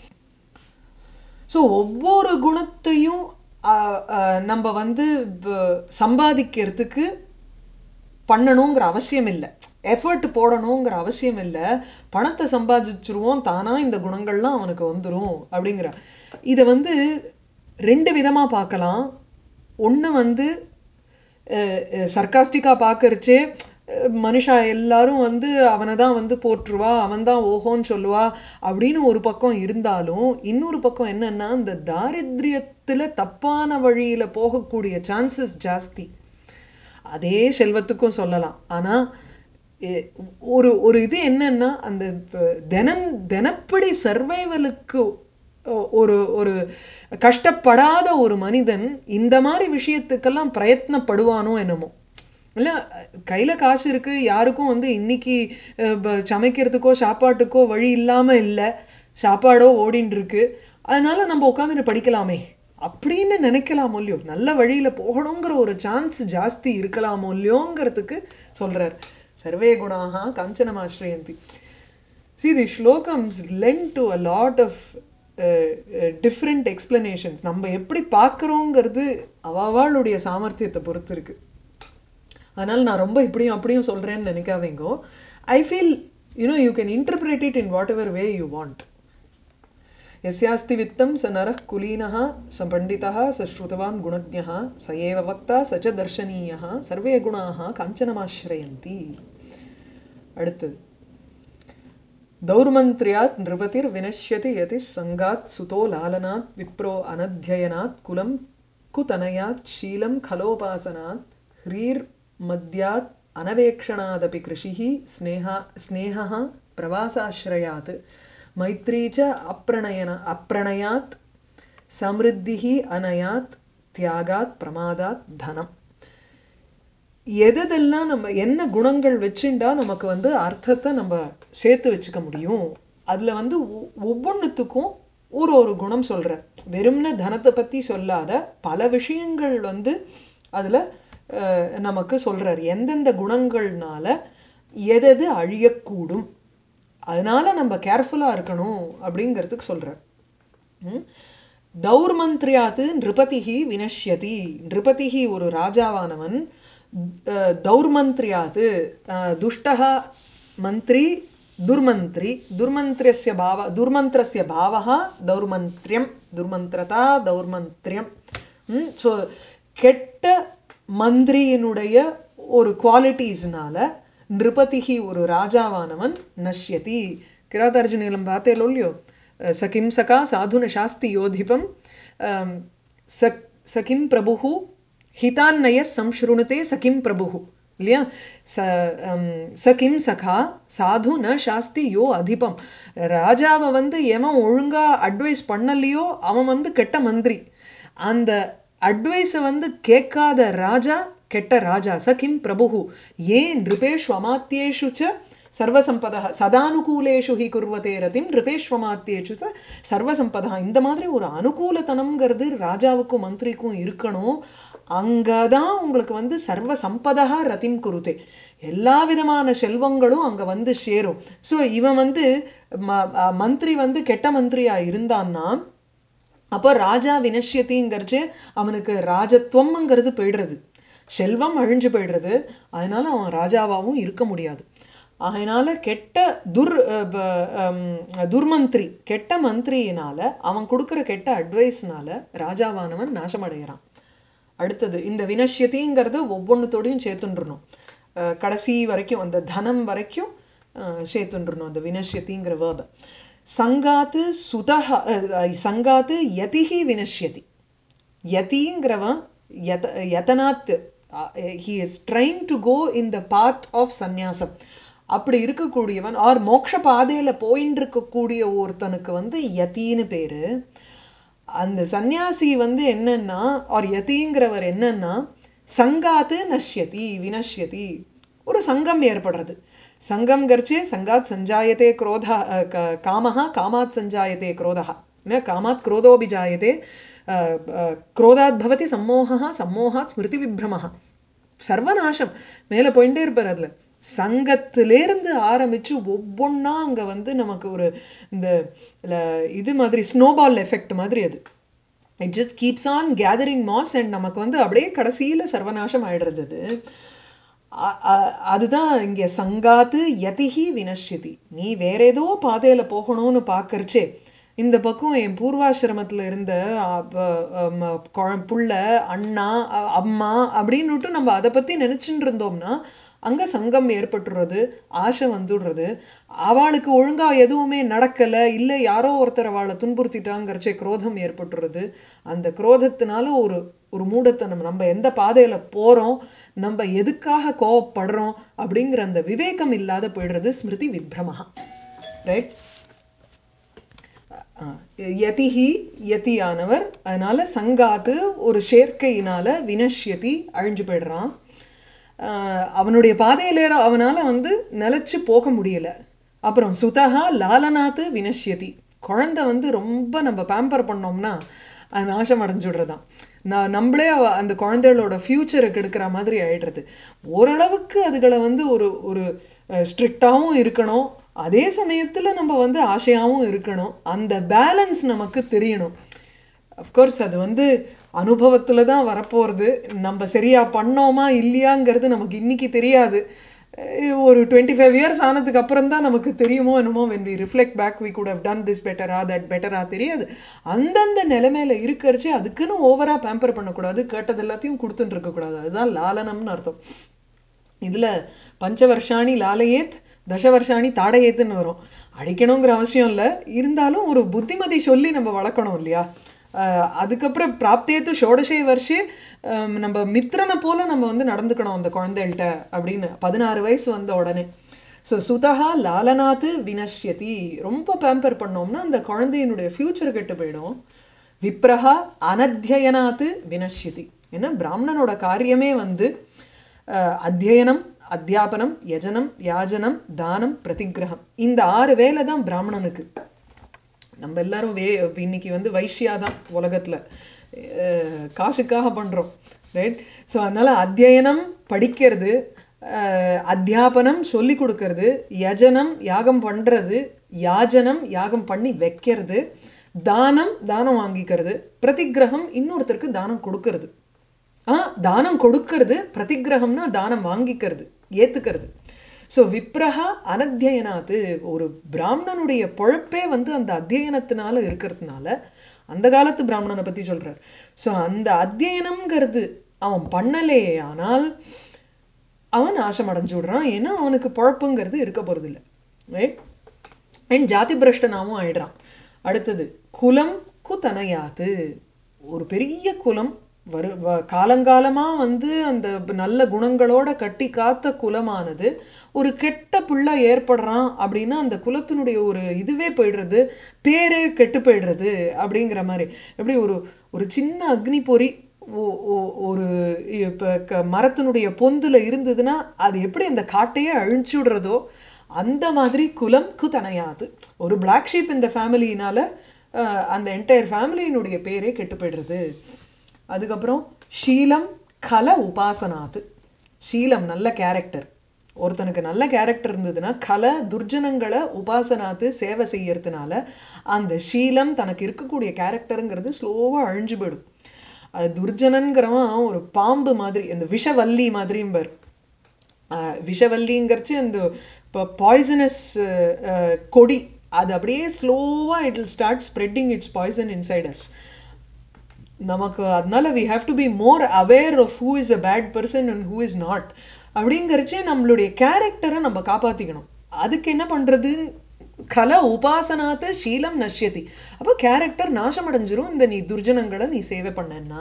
[SPEAKER 1] ஸோ ஒவ்வொரு குணத்தையும் ஆஹ், ஆஹ், நம்ம வந்து வ- சம்பாதிக்கிறதுக்கு பண்ணணுங்கிற அவசியம் இல்லை எஃபர்ட் போடணுங்கிற அவசியம் இல்லை பணத்தை சம்பாதிச்சிருவோம் தானாக இந்த குணங்கள்லாம் அவனுக்கு வந்துடும் அப்படிங்கிற இதை வந்து ரெண்டு விதமாக பார்க்கலாம் ஒன்று வந்து சர்க்காஸ்டிக்காக பார்க்கறச்சே மனுஷா எல்லாரும் வந்து அவனை தான் வந்து போற்றுவா அவன் தான் ஓஹோன்னு சொல்லுவா அப்படின்னு ஒரு பக்கம் இருந்தாலும் இன்னொரு பக்கம் என்னன்னா இந்த தாரித்ரியத்தில் தப்பான வழியில் போகக்கூடிய சான்சஸ் ஜாஸ்தி அதே செல்வத்துக்கும் சொல்லலாம் ஆனால் ஒரு ஒரு இது என்னன்னா அந்த ப- தினம் தினப்படி சர்வைவலுக்கு ஒரு ஒரு கஷ்டப்படாத ஒரு மனிதன் இந்த மாதிரி விஷயத்துக்கெல்லாம் பிரயத்னப்படுவானோ என்னமோ இல்லை கையில் காசு இருக்குது யாருக்கும் வந்து இன்னைக்கு அஹ், ப- சமைக்கிறதுக்கோ சாப்பாட்டுக்கோ வழி இல்லாமல் இல்லை சாப்பாடோ ஓடின்னு இருக்கு அதனால நம்ம உட்காந்துட்டு படிக்கலாமே அப்படின்னு நினைக்கலாமோ இல்லையோ நல்ல வழியில் போகணுங்கிற ஒரு சான்ஸ் ஜாஸ்தி இருக்கலாமோ இல்லையோங்கிறதுக்கு சொல்கிறார் சர்வே குணாக கஞ்சனமாஸ்ரயந்தி See, the shlokams lend to a lot of uh, uh, different explanations. நம்ம எப்படி பார்க்குறோங்கிறது அவளுடைய சாமர்த்தியத்தை பொறுத்து இருக்கு அதனால் நான் ரொம்ப இப்படியும் அப்படியும் சொல்கிறேன்னு நினைக்காதீங்கோ I feel you know you can interpret it in whatever way you want यस्यास्ति वित्तं स नरः कुलीनः स पण्डितः स श्रुतवान् गुणज्ञः स एव वक्ता स च दर्शनीयः सर्वे गुणाः काञ्चनमाश्रयन्ति அடுத்தது दौर्मन्त्र्यात् नृपतिर्विनश्यति यति सङ्गात् सुतो लालनात् विप्रो अनध्ययनात् कुलं कुतनयात् शीलं खलोपासनात् ह्रीर्मद्यात् अनवेक्षणादपि कृषिः स्नेहा स्नेहः प्रवासाश्रयात् मैत्री च अप्रणयन अप्रणयात् समृद्धिः अनयात् त्यागात् प्रमादात् धनम् எதெல்லாம் நம்ம என்ன குணங்கள் வச்சுண்டா நமக்கு வந்து அர்த்தத்தை நம்ம சேர்த்து வச்சுக்க முடியும் அதில் வந்து ஒ- ஒவ்வொன்றுத்துக்கும் ஒரு ஒரு குணம் சொல்கிறார் வெறும்ன தனத்தை பற்றி சொல்லாத பல விஷயங்கள் வந்து அதில் நமக்கு சொல்கிறார் எந்தெந்த குணங்கள்னால எதெது அழியக்கூடும் அதனால நம்ம கேர்ஃபுல்லாக இருக்கணும் அப்படிங்கிறதுக்கு சொல்கிறார் தௌர்மந்திரியாத்து நிருபதிஹி வினஷ்யதி நிருபதிஹி ஒரு ராஜாவானவன் அஹ், தௌர்மந்திரியாத்து அஹ், துஷ்டः மந்திரி துர்மந்திரி துர்மந்திரஸ்ய பாவ துர்மந்திரஸ்ய பாவः தௌர்மந்திரியம் துர்மந்திரதா தௌர்மந்திரியம் ஸோ கெட்ட மந்திரியினுடைய ஒரு குவாலிட்டிஸ்னால நிருபதிஹி ஒரு ராஜாவானவன் நஷ்யதி கிராதார்ஜுனிலம் பார்த்தேலோ இல்லையோ स किं सखा साधुन शास्ति योधिपं स स किं प्रभुः हितान्नय संशृणुते स किं प्रभुः இல்லையா ச அம், ச கிம் சகா சாது ந சாஸ்தி யோ அதிபம் ராஜாவை வந்து எவன் ஒழுங்கா அட்வைஸ் பண்ணலையோ அவன் வந்து கெட்ட மந்திரி அந்த அட்வைஸை வந்து கேட்காத ராஜா கெட்ட ராஜா ச கிம் பிரபு ஏன் நிருபேஷு அமாத்தியேஷு ச சர்வசம்பதா சதானுகூலேஷு ஹி குர்வதே ரதிம் நிருபேஷ்வமாத்தியேஷு ச சர்வசம்பதா இந்த மாதிரி ஒரு அனுகூலத்தனம்ங்கிறது ராஜாவுக்கும் மந்திரிக்கும் இருக்கணும் அங்கே தான் உங்களுக்கு வந்து சர்வ சம்பதா ரதிம் குருதே எல்லா விதமான செல்வங்களும் அங்கே வந்து சேரும் ஸோ இவன் வந்து ம அ, மந்திரி வந்து கெட்ட மந்திரியா இருந்தான்னா அப்போ ராஜா வினஷ்யத்திங்கிறச்சு அவனுக்கு ராஜத்துவம்ங்கிறது போயிடுறது செல்வம் அழிஞ்சு போயிடுறது அதனால அவன் ராஜாவாகவும் இருக்க முடியாது அதனால கெட்ட துர் அஹ், ப- ஹம், துர்மந்திரி கெட்ட மந்திரியினால அவன் கொடுக்குற கெட்ட அட்வைஸ்னால ராஜாவானவன் நாசமடைகிறான் அடுத்தது இந்த வினஷ்யதிங்கிறத ஒவ்வொன்றுத்தோடையும் சேர்த்துன்றணும் அஹ், கடைசி வரைக்கும் அந்த தனம் வரைக்கும் அஹ், சேர்த்துன்றணும் அந்த வினஷ்யதிங்கிற வேர்பை சங்காத்து சுதஹ அஹ், சங்காத்து யதிஹி வினஷ்யதி யதிங்கிறவன் யத யதனாத் he is trying to go in the path of சந்நியாசம் அப்படி இருக்கக்கூடியவன் ஆர் மோட்ச பாதையில் போயின்னு இருக்கக்கூடிய ஒருத்தனுக்கு வந்து யதின்னு பேர் அந்த சந்நியாசி வந்து என்னன்னா ஆர் யதிங்கிறவர் என்னன்னா சங்காத்து நஷ்யதி வினஷ்யதி ஒரு சங்கம் ஏற்படுறது சங்கம் கர்ச்சே சங்காத் சஞ்சாயத்தே குரோதா அஹ், க- காமஹா காமாத் சஞ்சாயத்தே குரோதா न कामात् क्रोधोऽपि जायते अ, अ, क्रोधात् भवति सम्मोहः सम्मोहात् स्மிருதிவிப்ரமः சர்வநாசம் மேலே போயிட்டே இருப்பார் அதில் சங்கத்திலேருந்து ஆரம்பித்து ஒவ்வொன்றா அங்கே வந்து நமக்கு ஒரு இந்த ல- இது மாதிரி ஸ்னோபால் எஃபெக்ட் மாதிரி அது it just keeps on gathering mass and நமக்கு வந்து அப்படியே கடைசியில் சர்வநாசம் ஆயிடுறது அது அ- அ- அதுதான் இங்கே சங்காத்து யதிஹி வினஷ்யதி நீ வேற ஏதோ பாதையில் போகணும்னு பார்க்கறச்சே இந்த பக்கம் என் பூர்வாசிரமத்தில் இருந்த அ, ப- அம், குழ- புள்ள அண்ணா அ- அம்மா அப்படின்னுட்டு நம்ம அதை பற்றி நினச்சிட்டு இருந்தோம்னா அங்கே சங்கம் ஏற்பட்டுறது ஆசை வந்துடுறது அவளுக்கு ஒழுங்காக எதுவுமே நடக்கலை இல்லை யாரோ ஒருத்தர் அவளை துன்புறுத்திட்டாங்கிறச்சே குரோதம் ஏற்பட்டுறது அந்த குரோதத்தினால ஒரு ஒரு மூடத்தனம் நம்ம எந்த பாதையில் போகிறோம் நம்ம எதுக்காக கோவப்படுறோம் அப்படிங்கிற அந்த விவேகம் இல்லாத போயிடுறது ஸ்மிருதி விப்ரமஹா ரைட் யதிஹி யதியானவர் அதனால சங்காத்து ஒரு சேர்க்கையினால வினஷ்யதி அழிஞ்சு போயிடுறான் ஆஹ் அவனுடைய பாதையில அவனால வந்து நிலச்சி போக முடியல அப்புறம் சுதகா லாலநாத்து வினஷ்யதி குழந்தை வந்து ரொம்ப நம்ம பேம்பர் பண்ணோம்னா அது நாசம் அடைஞ்சுடுறதான் நான் நம்மளே அவ- அந்த குழந்தைகளோட ஃப்யூச்சரை கெடுக்கிற மாதிரி ஆயிடுறது ஓரளவுக்கு அதுகளை வந்து ஒரு ஒரு ஸ்ட்ரிக்டாகவும் இருக்கணும் அதே சமயத்தில் நம்ம வந்து ஆசையாகவும் இருக்கணும் அந்த பேலன்ஸ் நமக்கு தெரியணும் அஃப்கோர்ஸ் அது வந்து அனுபவத்தில் தான் வரப்போகிறது நம்ம சரியாக பண்ணோமா இல்லையாங்கிறது நமக்கு இன்னைக்கு தெரியாது அஹ் ஒரு டுவெண்ட்டி ஃபைவ் இயர்ஸ் ஆனதுக்கு அப்புறம் தான் நமக்கு தெரியுமோ என்னமோ when we reflect back we could have done this பெட்டரா தட் பெட்டரா தெரியாது அந்தந்த நிலைமையில இருக்கிறச்சு அதுக்குன்னு ஓவராக பேம்பர் பண்ணக்கூடாது கேட்டது எல்லாத்தையும் கொடுத்துட்டு இருக்கக்கூடாது அதுதான் லாலனம்னு அர்த்தம் இதில் பஞ்சவர்ஷாணி லாலையேத் தசவர்ஷாணி தாடையேத்துன்னு வரும் அடிக்கணுங்கிற அவசியம் இல்லை இருந்தாலும் ஒரு புத்திமதி சொல்லி நம்ம வளர்க்கணும் இல்லையா அஹ் அதுக்கப்புறம் பிராப்தேத்து ஷோடசே வருஷே அஹ் நம்ம மித்திரனை போல நம்ம வந்து நடந்துக்கணும் அந்த குழந்தைகள்கிட்ட அப்படின்னு பதினாறு வயசு வந்த உடனே ஸோ சுதகா லாலநாத்து வினஷ்யதி ரொம்ப பேம்பர் பண்ணோம்னா அந்த குழந்தையினுடைய ஃப்யூச்சர் கெட்டு போயிடும் விப்ரஹா அனத்தியனாத்து வினஷ்யதி ஏன்னா பிராமணனோட காரியமே வந்து அஹ், அத்தியனம் அத்தியாபனம் யஜனம் யாஜனம் தானம் பிரதிகிரகம் இந்த ஆறு வேலை தான் பிராமணனுக்கு நம்ம எல்லாரும் வே இன்னைக்கு வந்து வைஷ்யா தான் உலகத்தில் காசுக்காக பண்ணுறோம் ரைட் ஸோ அதனால் அத்தியனம் படிக்கிறது அஹ், அத்தியாபனம் சொல்லி கொடுக்கறது யஜனம் யாகம் பண்ணுறது யாஜனம் யாகம் பண்ணி வைக்கிறது தானம் தானம் வாங்கிக்கிறது பிரதிகிரகம் இன்னொருத்தருக்கு தானம் கொடுக்கறது ஆ தானம் கொடுக்கறது பிரதிகிரகம்னா தானம் வாங்கிக்கிறது ஏத்துக்கிறது ஸோ விப்ரஹா அனத்தியனாத்து ஒரு பிராமணனுடைய பொழப்பே வந்து அந்த அத்தியனத்தினால இருக்கிறதுனால அந்த காலத்து பிராமணனை பற்றி சொல்றார் ஸோ அந்த அத்தியனம்ங்கிறது அவன் பண்ணலே ஆனால் அவன் நாசம் அடைஞ்சு விடுறான் ஏன்னா அவனுக்கு பொழப்புங்கிறது இருக்க போகிறதில்ல ரைட் அண்ட் ஜாதி பிரஷ்டனாவும் ஆயிடுறான் அடுத்தது குலம் குதனையாது ஒரு பெரிய குலம் வரு வ காலங்காலமாக வந்து அந்த நல்ல குணங்களோட கட்டி காத்த குலமானது ஒரு கெட்ட பிள்ளை ஏற்படுறான் அப்படின்னா அந்த குலத்தினுடைய ஒரு இதுவே போயிடுறது பேரே கெட்டு போயிடுறது அப்படிங்கிற மாதிரி எப்படி ஒரு ஒரு சின்ன அக்னி பொறி ஒ- ஒ- ஒரு இப்போ க மரத்தினுடைய பொந்தில் இருந்ததுன்னா அது எப்படி அந்த காட்டையே அழிச்சு விடுறதோ அந்த மாதிரி குலம் குதனையாது ஒரு பிளாக் ஷீப் இந்த ஃபேமிலினால அந்த என்டையர் ஃபேமிலியினுடைய பேரே கெட்டு போயிடுறது அதுக்கப்புறம் ஷீலம் கல உபாசனாத்து ஷீலம் நல்ல கேரக்டர் ஒருத்தனுக்கு நல்ல கேரக்டர் இருந்ததுன்னா கல துர்ஜனங்களை உபாசனாத்து சேவை செய்யறதுனால அந்த ஷீலம் தனக்கு இருக்கக்கூடிய கேரக்டருங்கிறது ஸ்லோவாக அழிஞ்சு போயிடும் அது துர்ஜனன்கிறவன் ஒரு பாம்பு மாதிரி இந்த விஷவல்லி மாதிரிம்பார் ஆஹ் விஷவல்லிங்கிறச்சு அந்த இப்போ பாய்சனஸ் கொடி அது அப்படியே ஸ்லோவாக it will start spreading its poison inside us நமக்கு அதனால we have to be more aware of who is a bad person and who is not அப்படிங்கிறச்சே நம்மளுடைய கேரக்டரை நம்ம காப்பாற்றிக்கணும் அதுக்கு என்ன பண்ணுறது கல உபாசனாத்து ஷீலம் நஷ்யதி அப்போ கேரக்டர் நாசமடைஞ்சிரும் இந்த நீ துர்ஜனங்களை நீ சேவை பண்ணன்னா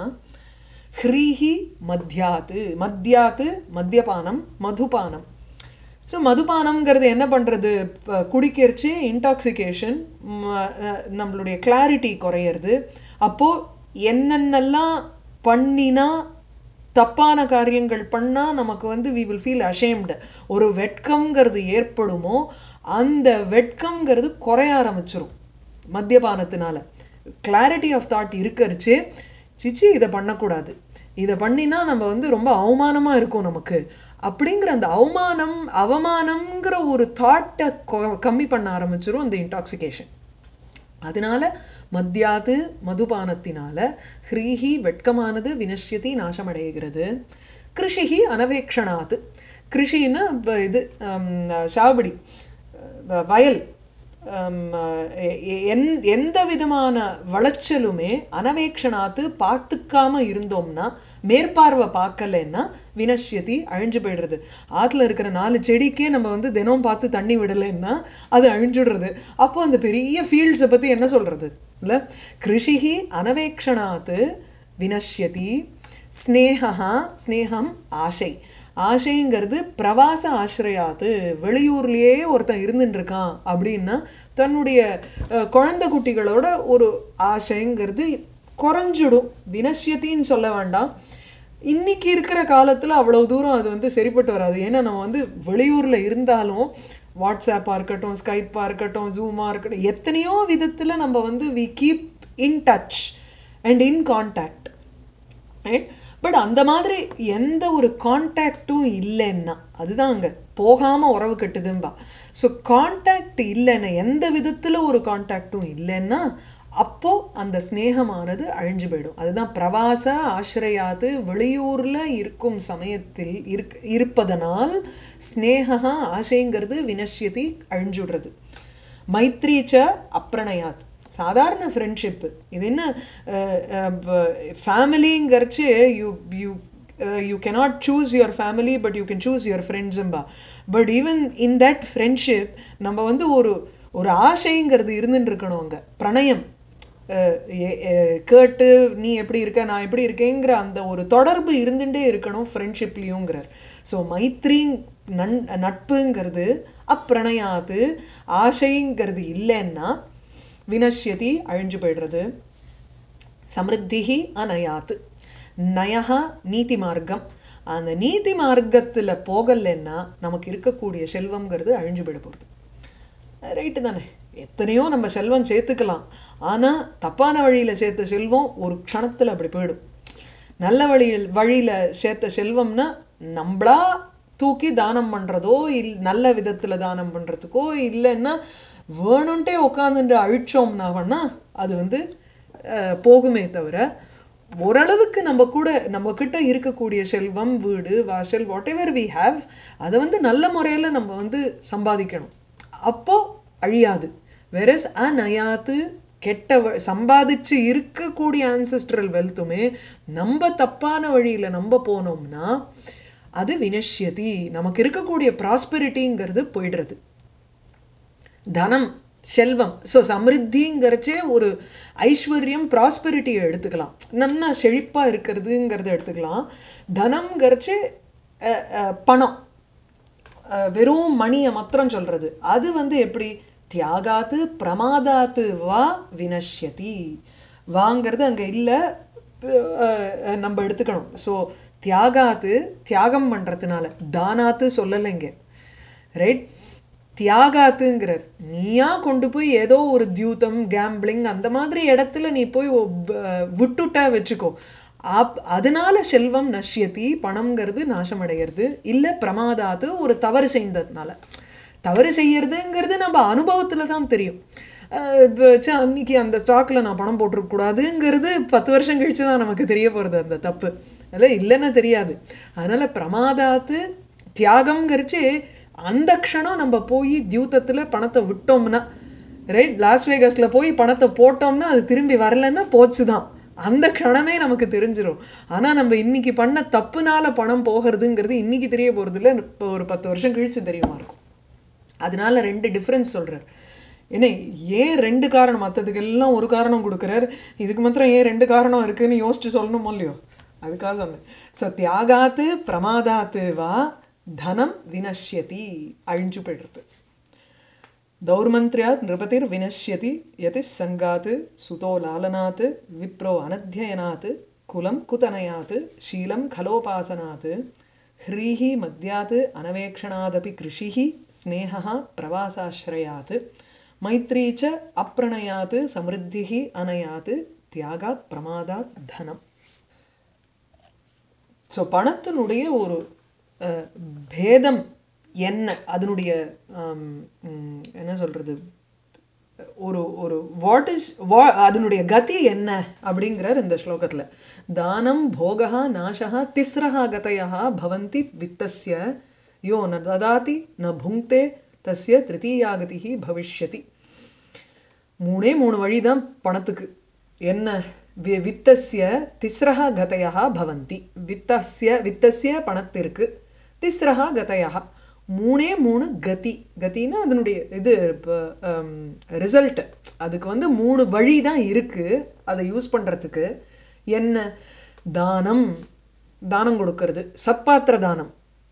[SPEAKER 1] ஹ்ரீஹி மத்யாத்து மத்யாத்து மத்தியபானம் மதுபானம் ஸோ மதுபானம்ங்கிறது என்ன பண்ணுறது குடிக்கிறச்சு இன்டாக்சிகேஷன் நம்மளுடைய கிளாரிட்டி குறையிறது அப்போது என்னென்னலாம் பண்ணினா தப்பான காரியங்கள் பண்ணால் நமக்கு வந்து வி வில் ஃபீல் அஷேம்டு ஒரு வெட்கம்ங்கிறது ஏற்படுமோ அந்த வெட்கம்ங்கிறது குறைய ஆரம்பிச்சிரும் மத்தியபானத்தினால கிளாரிட்டி ஆஃப் தாட் இருக்கரிச்சு சிச்சி இதை பண்ணக்கூடாது இதை பண்ணினா நம்ம வந்து ரொம்ப அவமானமாக இருக்கும் நமக்கு அப்படிங்கிற அந்த அவமானம் அவமானம்ங்கிற ஒரு தாட்டை கம்மி பண்ண ஆரம்பிச்சிரும் அந்த இன்டாக்சிகேஷன் அதனால மத்தியாது மதுபானத்தினால ஹ்ரீஹி வெட்கமானது வினஷ்யதி நாசமடைகிறது கிருஷிஹி அனவேக்ஷணாத்து கிருஷின்னா வ- இது ஹம், சாவடி வ- வயல் ஹம், எ- எ- எந் எந்த விதமான விளைச்சலுமே அனவேக்ஷணாத்து பார்த்துக்காம இருந்தோம்னா மேற்பார்வை பார்க்கலைன்னா வினஷ்யதி அழிஞ்சு போயிடுறது ஆற்றுல இருக்கிற நாலு செடிக்கே நம்ம வந்து தினம் பார்த்து தண்ணி விடலைன்னா அது அழிஞ்சுடுறது அப்போ அந்த பெரிய ஃபீல்ட்ஸை பற்றி என்ன சொல்கிறது இல்லை கிருஷிஹி அனவேக்ஷணாத்து வினஷ்யதி ஸ்னேகா ஸ்னேகம் ஆசை ஆசைங்கிறது பிரவாச ஆசிரியாத்து வெளியூர்லேயே ஒருத்தன் இருந்துட்டு இருக்கான் அப்படின்னா தன்னுடைய அஹ், குழந்தை குட்டிகளோட ஒரு ஆசைங்கிறது குறைஞ்சிடும் வினஷ்யத்தின்னு சொல்ல வேண்டாம் இன்னைக்கு இருக்கிற காலத்தில் அவ்வளவு தூரம் அது வந்து சரிப்பட்டு வராது ஏன்னா நம்ம வந்து வெளியூரில் இருந்தாலும் வாட்ஸ்அப்பாக இருக்கட்டும் ஸ்கைப்பாக இருக்கட்டும் ஜூமாக இருக்கட்டும் எத்தனையோ விதத்தில் நம்ம வந்து we keep in touch and in contact right but அந்த மாதிரி எந்த ஒரு கான்டாக்டும் இல்லைன்னா அதுதான் அங்கே போகாமல் உறவு கட்டுதும்பா ஸோ கான்டாக்ட் இல்லைன்னா எந்த விதத்தில் ஒரு கான்டாக்டும் இல்லைன்னா அப்போ அந்த ஸ்நேகமானது அழிஞ்சு போயிடும் அதுதான் பிரவாச ஆசிரியாது வெளியூரில் இருக்கும் சமயத்தில் இருக் இருப்பதனால் ஸ்னேகா ஆசைங்கிறது வினஷ்யதி அழிஞ்சுடுறது மைத்ரீச்ச அப்ரணயாத் சாதாரண ஃப்ரெண்ட்ஷிப்பு இது என்ன ஃபேமிலிங்கிறச்சு you you you cannot choose your family but you can choose your ஃப்ரெண்ட்ஸும்பா but even in that friendship நம்ம வந்து ஒரு ஒரு ஆசைங்கிறது இருந்துட்டு இருக்கணும் அங்கே பிரணயம் கேட்டு நீ எப்படி இருக்க நான் எப்படி இருக்கேங்கிற அந்த ஒரு தொடர்பு இருந்துகிட்டே இருக்கணும் ஃப்ரெண்ட்ஷிப்லேயுங்கிறார் ஸோ மைத்ரி நன் நட்புங்கிறது அப்பிரணயாது ஆசைங்கிறது இல்லைன்னா வினஷ்யதி அழிஞ்சு போயிடுறது சமிருத்திகி அனயாத்து நயகா நீதி மார்க்கம் அந்த நீதி மார்க்கத்தில் போகலைன்னா நமக்கு இருக்கக்கூடிய செல்வம்ங்கிறது அழிஞ்சு போயிட போகிறது ரைட்டு தானே எத்தனையோ நம்ம செல்வம் சேர்த்துக்கலாம் ஆனால் தப்பான வழியில் சேர்த்த செல்வம் ஒரு க்ஷணத்தில் அப்படி போயிடும் நல்ல வழியில் வழியில் சேர்த்த செல்வம்னா நம்மளா தூக்கி தானம் பண்ணுறதோ இல் நல்ல விதத்தில் தானம் பண்ணுறதுக்கோ இல்லைன்னா வேணும்ன்ட்டே உட்காந்துட்டு அழிச்சோம்னா வேணா அது வந்து போகுமே தவிர ஓரளவுக்கு நம்ம கூட நம்ம கிட்ட இருக்கக்கூடிய செல்வம் வீடு வாசல் வாட் எவர் வி ஹாவ் அதை வந்து நல்ல முறையில் நம்ம வந்து சம்பாதிக்கணும் அப்போ அழியாது வெரஸ் அநயாத்து கெட்ட சம்பாதிச்சு இருக்கக்கூடிய ஆன்சஸ்ட்ரல் வெல்த்துமே நம்ம தப்பான வழியில் நம்ம போனோம்னா அது வினஷ்யதி நமக்கு இருக்கக்கூடிய ப்ராஸ்பெரிட்டிங்கிறது போயிடுறது தனம் செல்வம் ஸோ சமிருத்திங்கிறச்சே ஒரு ஐஸ்வர்யம் ப்ராஸ்பெரிட்டியை எடுத்துக்கலாம் நல்லா செழிப்பாக இருக்கிறதுங்கிறத எடுத்துக்கலாம் தனம்ங்கிறச்சே பணம் வெறும் மணியை மாத்திரம் சொல்கிறது அது வந்து எப்படி தியாகாத்து பிரமாதாத்து வா வினஷ்யதி வாங்கிறது அங்கே இல்லை நம்ம எடுத்துக்கணும் ஸோ தியாகாத்து தியாகம் பண்ணுறதுனால தானாத்து சொல்லலைங்க ரைட் தியாகாத்துங்கிறார் நீயா கொண்டு போய் ஏதோ ஒரு தியூத்தம் கேம்பிளிங் அந்த மாதிரி இடத்துல நீ போய் விட்டுட்டா வச்சுக்கோ அப் அதனால செல்வம் நஷ்யத்தி பணம்ங்கிறது நாசமடைகிறது இல்லை பிரமாதாத்து ஒரு தவறு செய்ததுனால தவறு செய்யறதுங்கிறது நம்ம அனுபவத்தில் தான் தெரியும் அன்னைக்கு அந்த ஸ்டாக்கில் நான் பணம் போட்டிருக்கக்கூடாதுங்கிறது பத்து வருஷம் கழிச்சு தான் நமக்கு தெரிய போகிறது அந்த தப்பு அதில் இல்லைன்னா தெரியாது அதனால் பிரமாதாத்து தியாகம்ங்கிறச்சு அந்த க்ஷணம் நம்ம போய் தியூத்தத்தில் பணத்தை விட்டோம்னா ரைட் லாஸ் வேகஸில் போய் பணத்தை போட்டோம்னா அது திரும்பி வரலன்னா போச்சு தான் அந்த க்ஷணமே நமக்கு தெரிஞ்சிடும் ஆனால் நம்ம இன்னைக்கு பண்ண தப்புனால பணம் போகிறதுங்கிறது இன்னைக்கு தெரிய போகிறது இல்லை இப்போ ஒரு பத்து வருஷம் கழிச்சு தெரியுமா இருக்கும் அதனால ரெண்டு டிஃப்ரென்ஸ் சொல்கிறார் ஏன்னா ஏன் ரெண்டு காரணம் மற்றதுக்கெல்லாம் ஒரு காரணம் கொடுக்குறார் இதுக்கு மாத்திரம் ஏன் ரெண்டு காரணம் இருக்குன்னு யோசிச்சு சொல்லணுமோ இல்லையோ அதுக்காக சொன்னேன் ஸோ தியாகாத்து பிரமாதாத்து வா தனம் வினஷ்யதி அழிஞ்சு போய்டுறது दौर्मन्त्र्यात् नृपतिर्विनश्यति यतिस्सङ्गात् सुतो लालनात् विप्रो अनध्ययनात् कुलं कुतनयात् शीलं खलोपासनात् ह्रीः मद्यात् अनवेक्षणादपि कृषिः स्नेहः प्रवासाश्रयात् मैत्री च अप्रणयात् समृद्धिः अनयात् தியாகாத் பிரமாதாத் தனம் ஸோ பணத்தினுடைய ஒரு பேதம் என்ன அதனுடைய என்ன சொல்கிறது ஒரு ஒரு வாட் இஸ் வா அதனுடைய கதி என்ன அப்படிங்கிறார் இந்த ஸ்லோகத்தில் தானம் போகா நாசா திஸ்ரஹா கதையா பவந்தி வித்தஸ்ய யோ ந ததாதி ந புங்க்தே தஸ்ய திருத்தீயாகதி பவிஷ்யதி மூணே மூணு வழி தான் பணத்துக்கு என்ன வித்தஸ்ய திஸ்ரஹா கதையா பவந்தி வித்தஸ்ய வித்தஸ்ய பணத்திற்கு திஸ்ரஹா கதையா மூணே மூணு கதி கத்தின்னா அதனுடைய இது இப்போ ரிசல்ட்டு அதுக்கு வந்து மூணு வழி தான் இருக்குது அதை யூஸ் பண்ணுறதுக்கு என்ன தானம் தானம் கொடுக்கறது சத்பாத்திர தானம்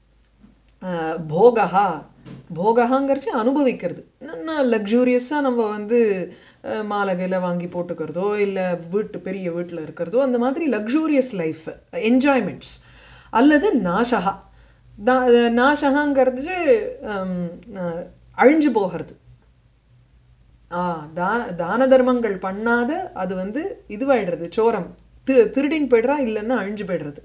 [SPEAKER 1] போகா போகாங்கிறச்சு அனுபவிக்கிறது நல்லா லக்ஸூரியஸாக நம்ம வந்து மாலகையில் வாங்கி போட்டுக்கிறதோ இல்லை வீட்டு பெரிய வீட்டில் இருக்கிறதோ அந்த மாதிரி லக்ஸூரியஸ் லைஃப் என்ஜாய்மெண்ட்ஸ் அல்லது நாசகா தா நாசகாங்கிறது அழிஞ்சு போகிறது ஆ தான தான தர்மங்கள் பண்ணாத அது வந்து இதுவாயிடுறது சோரம் திரு திருடின் போய்டுறா இல்லைன்னா அழிஞ்சு போய்டுறது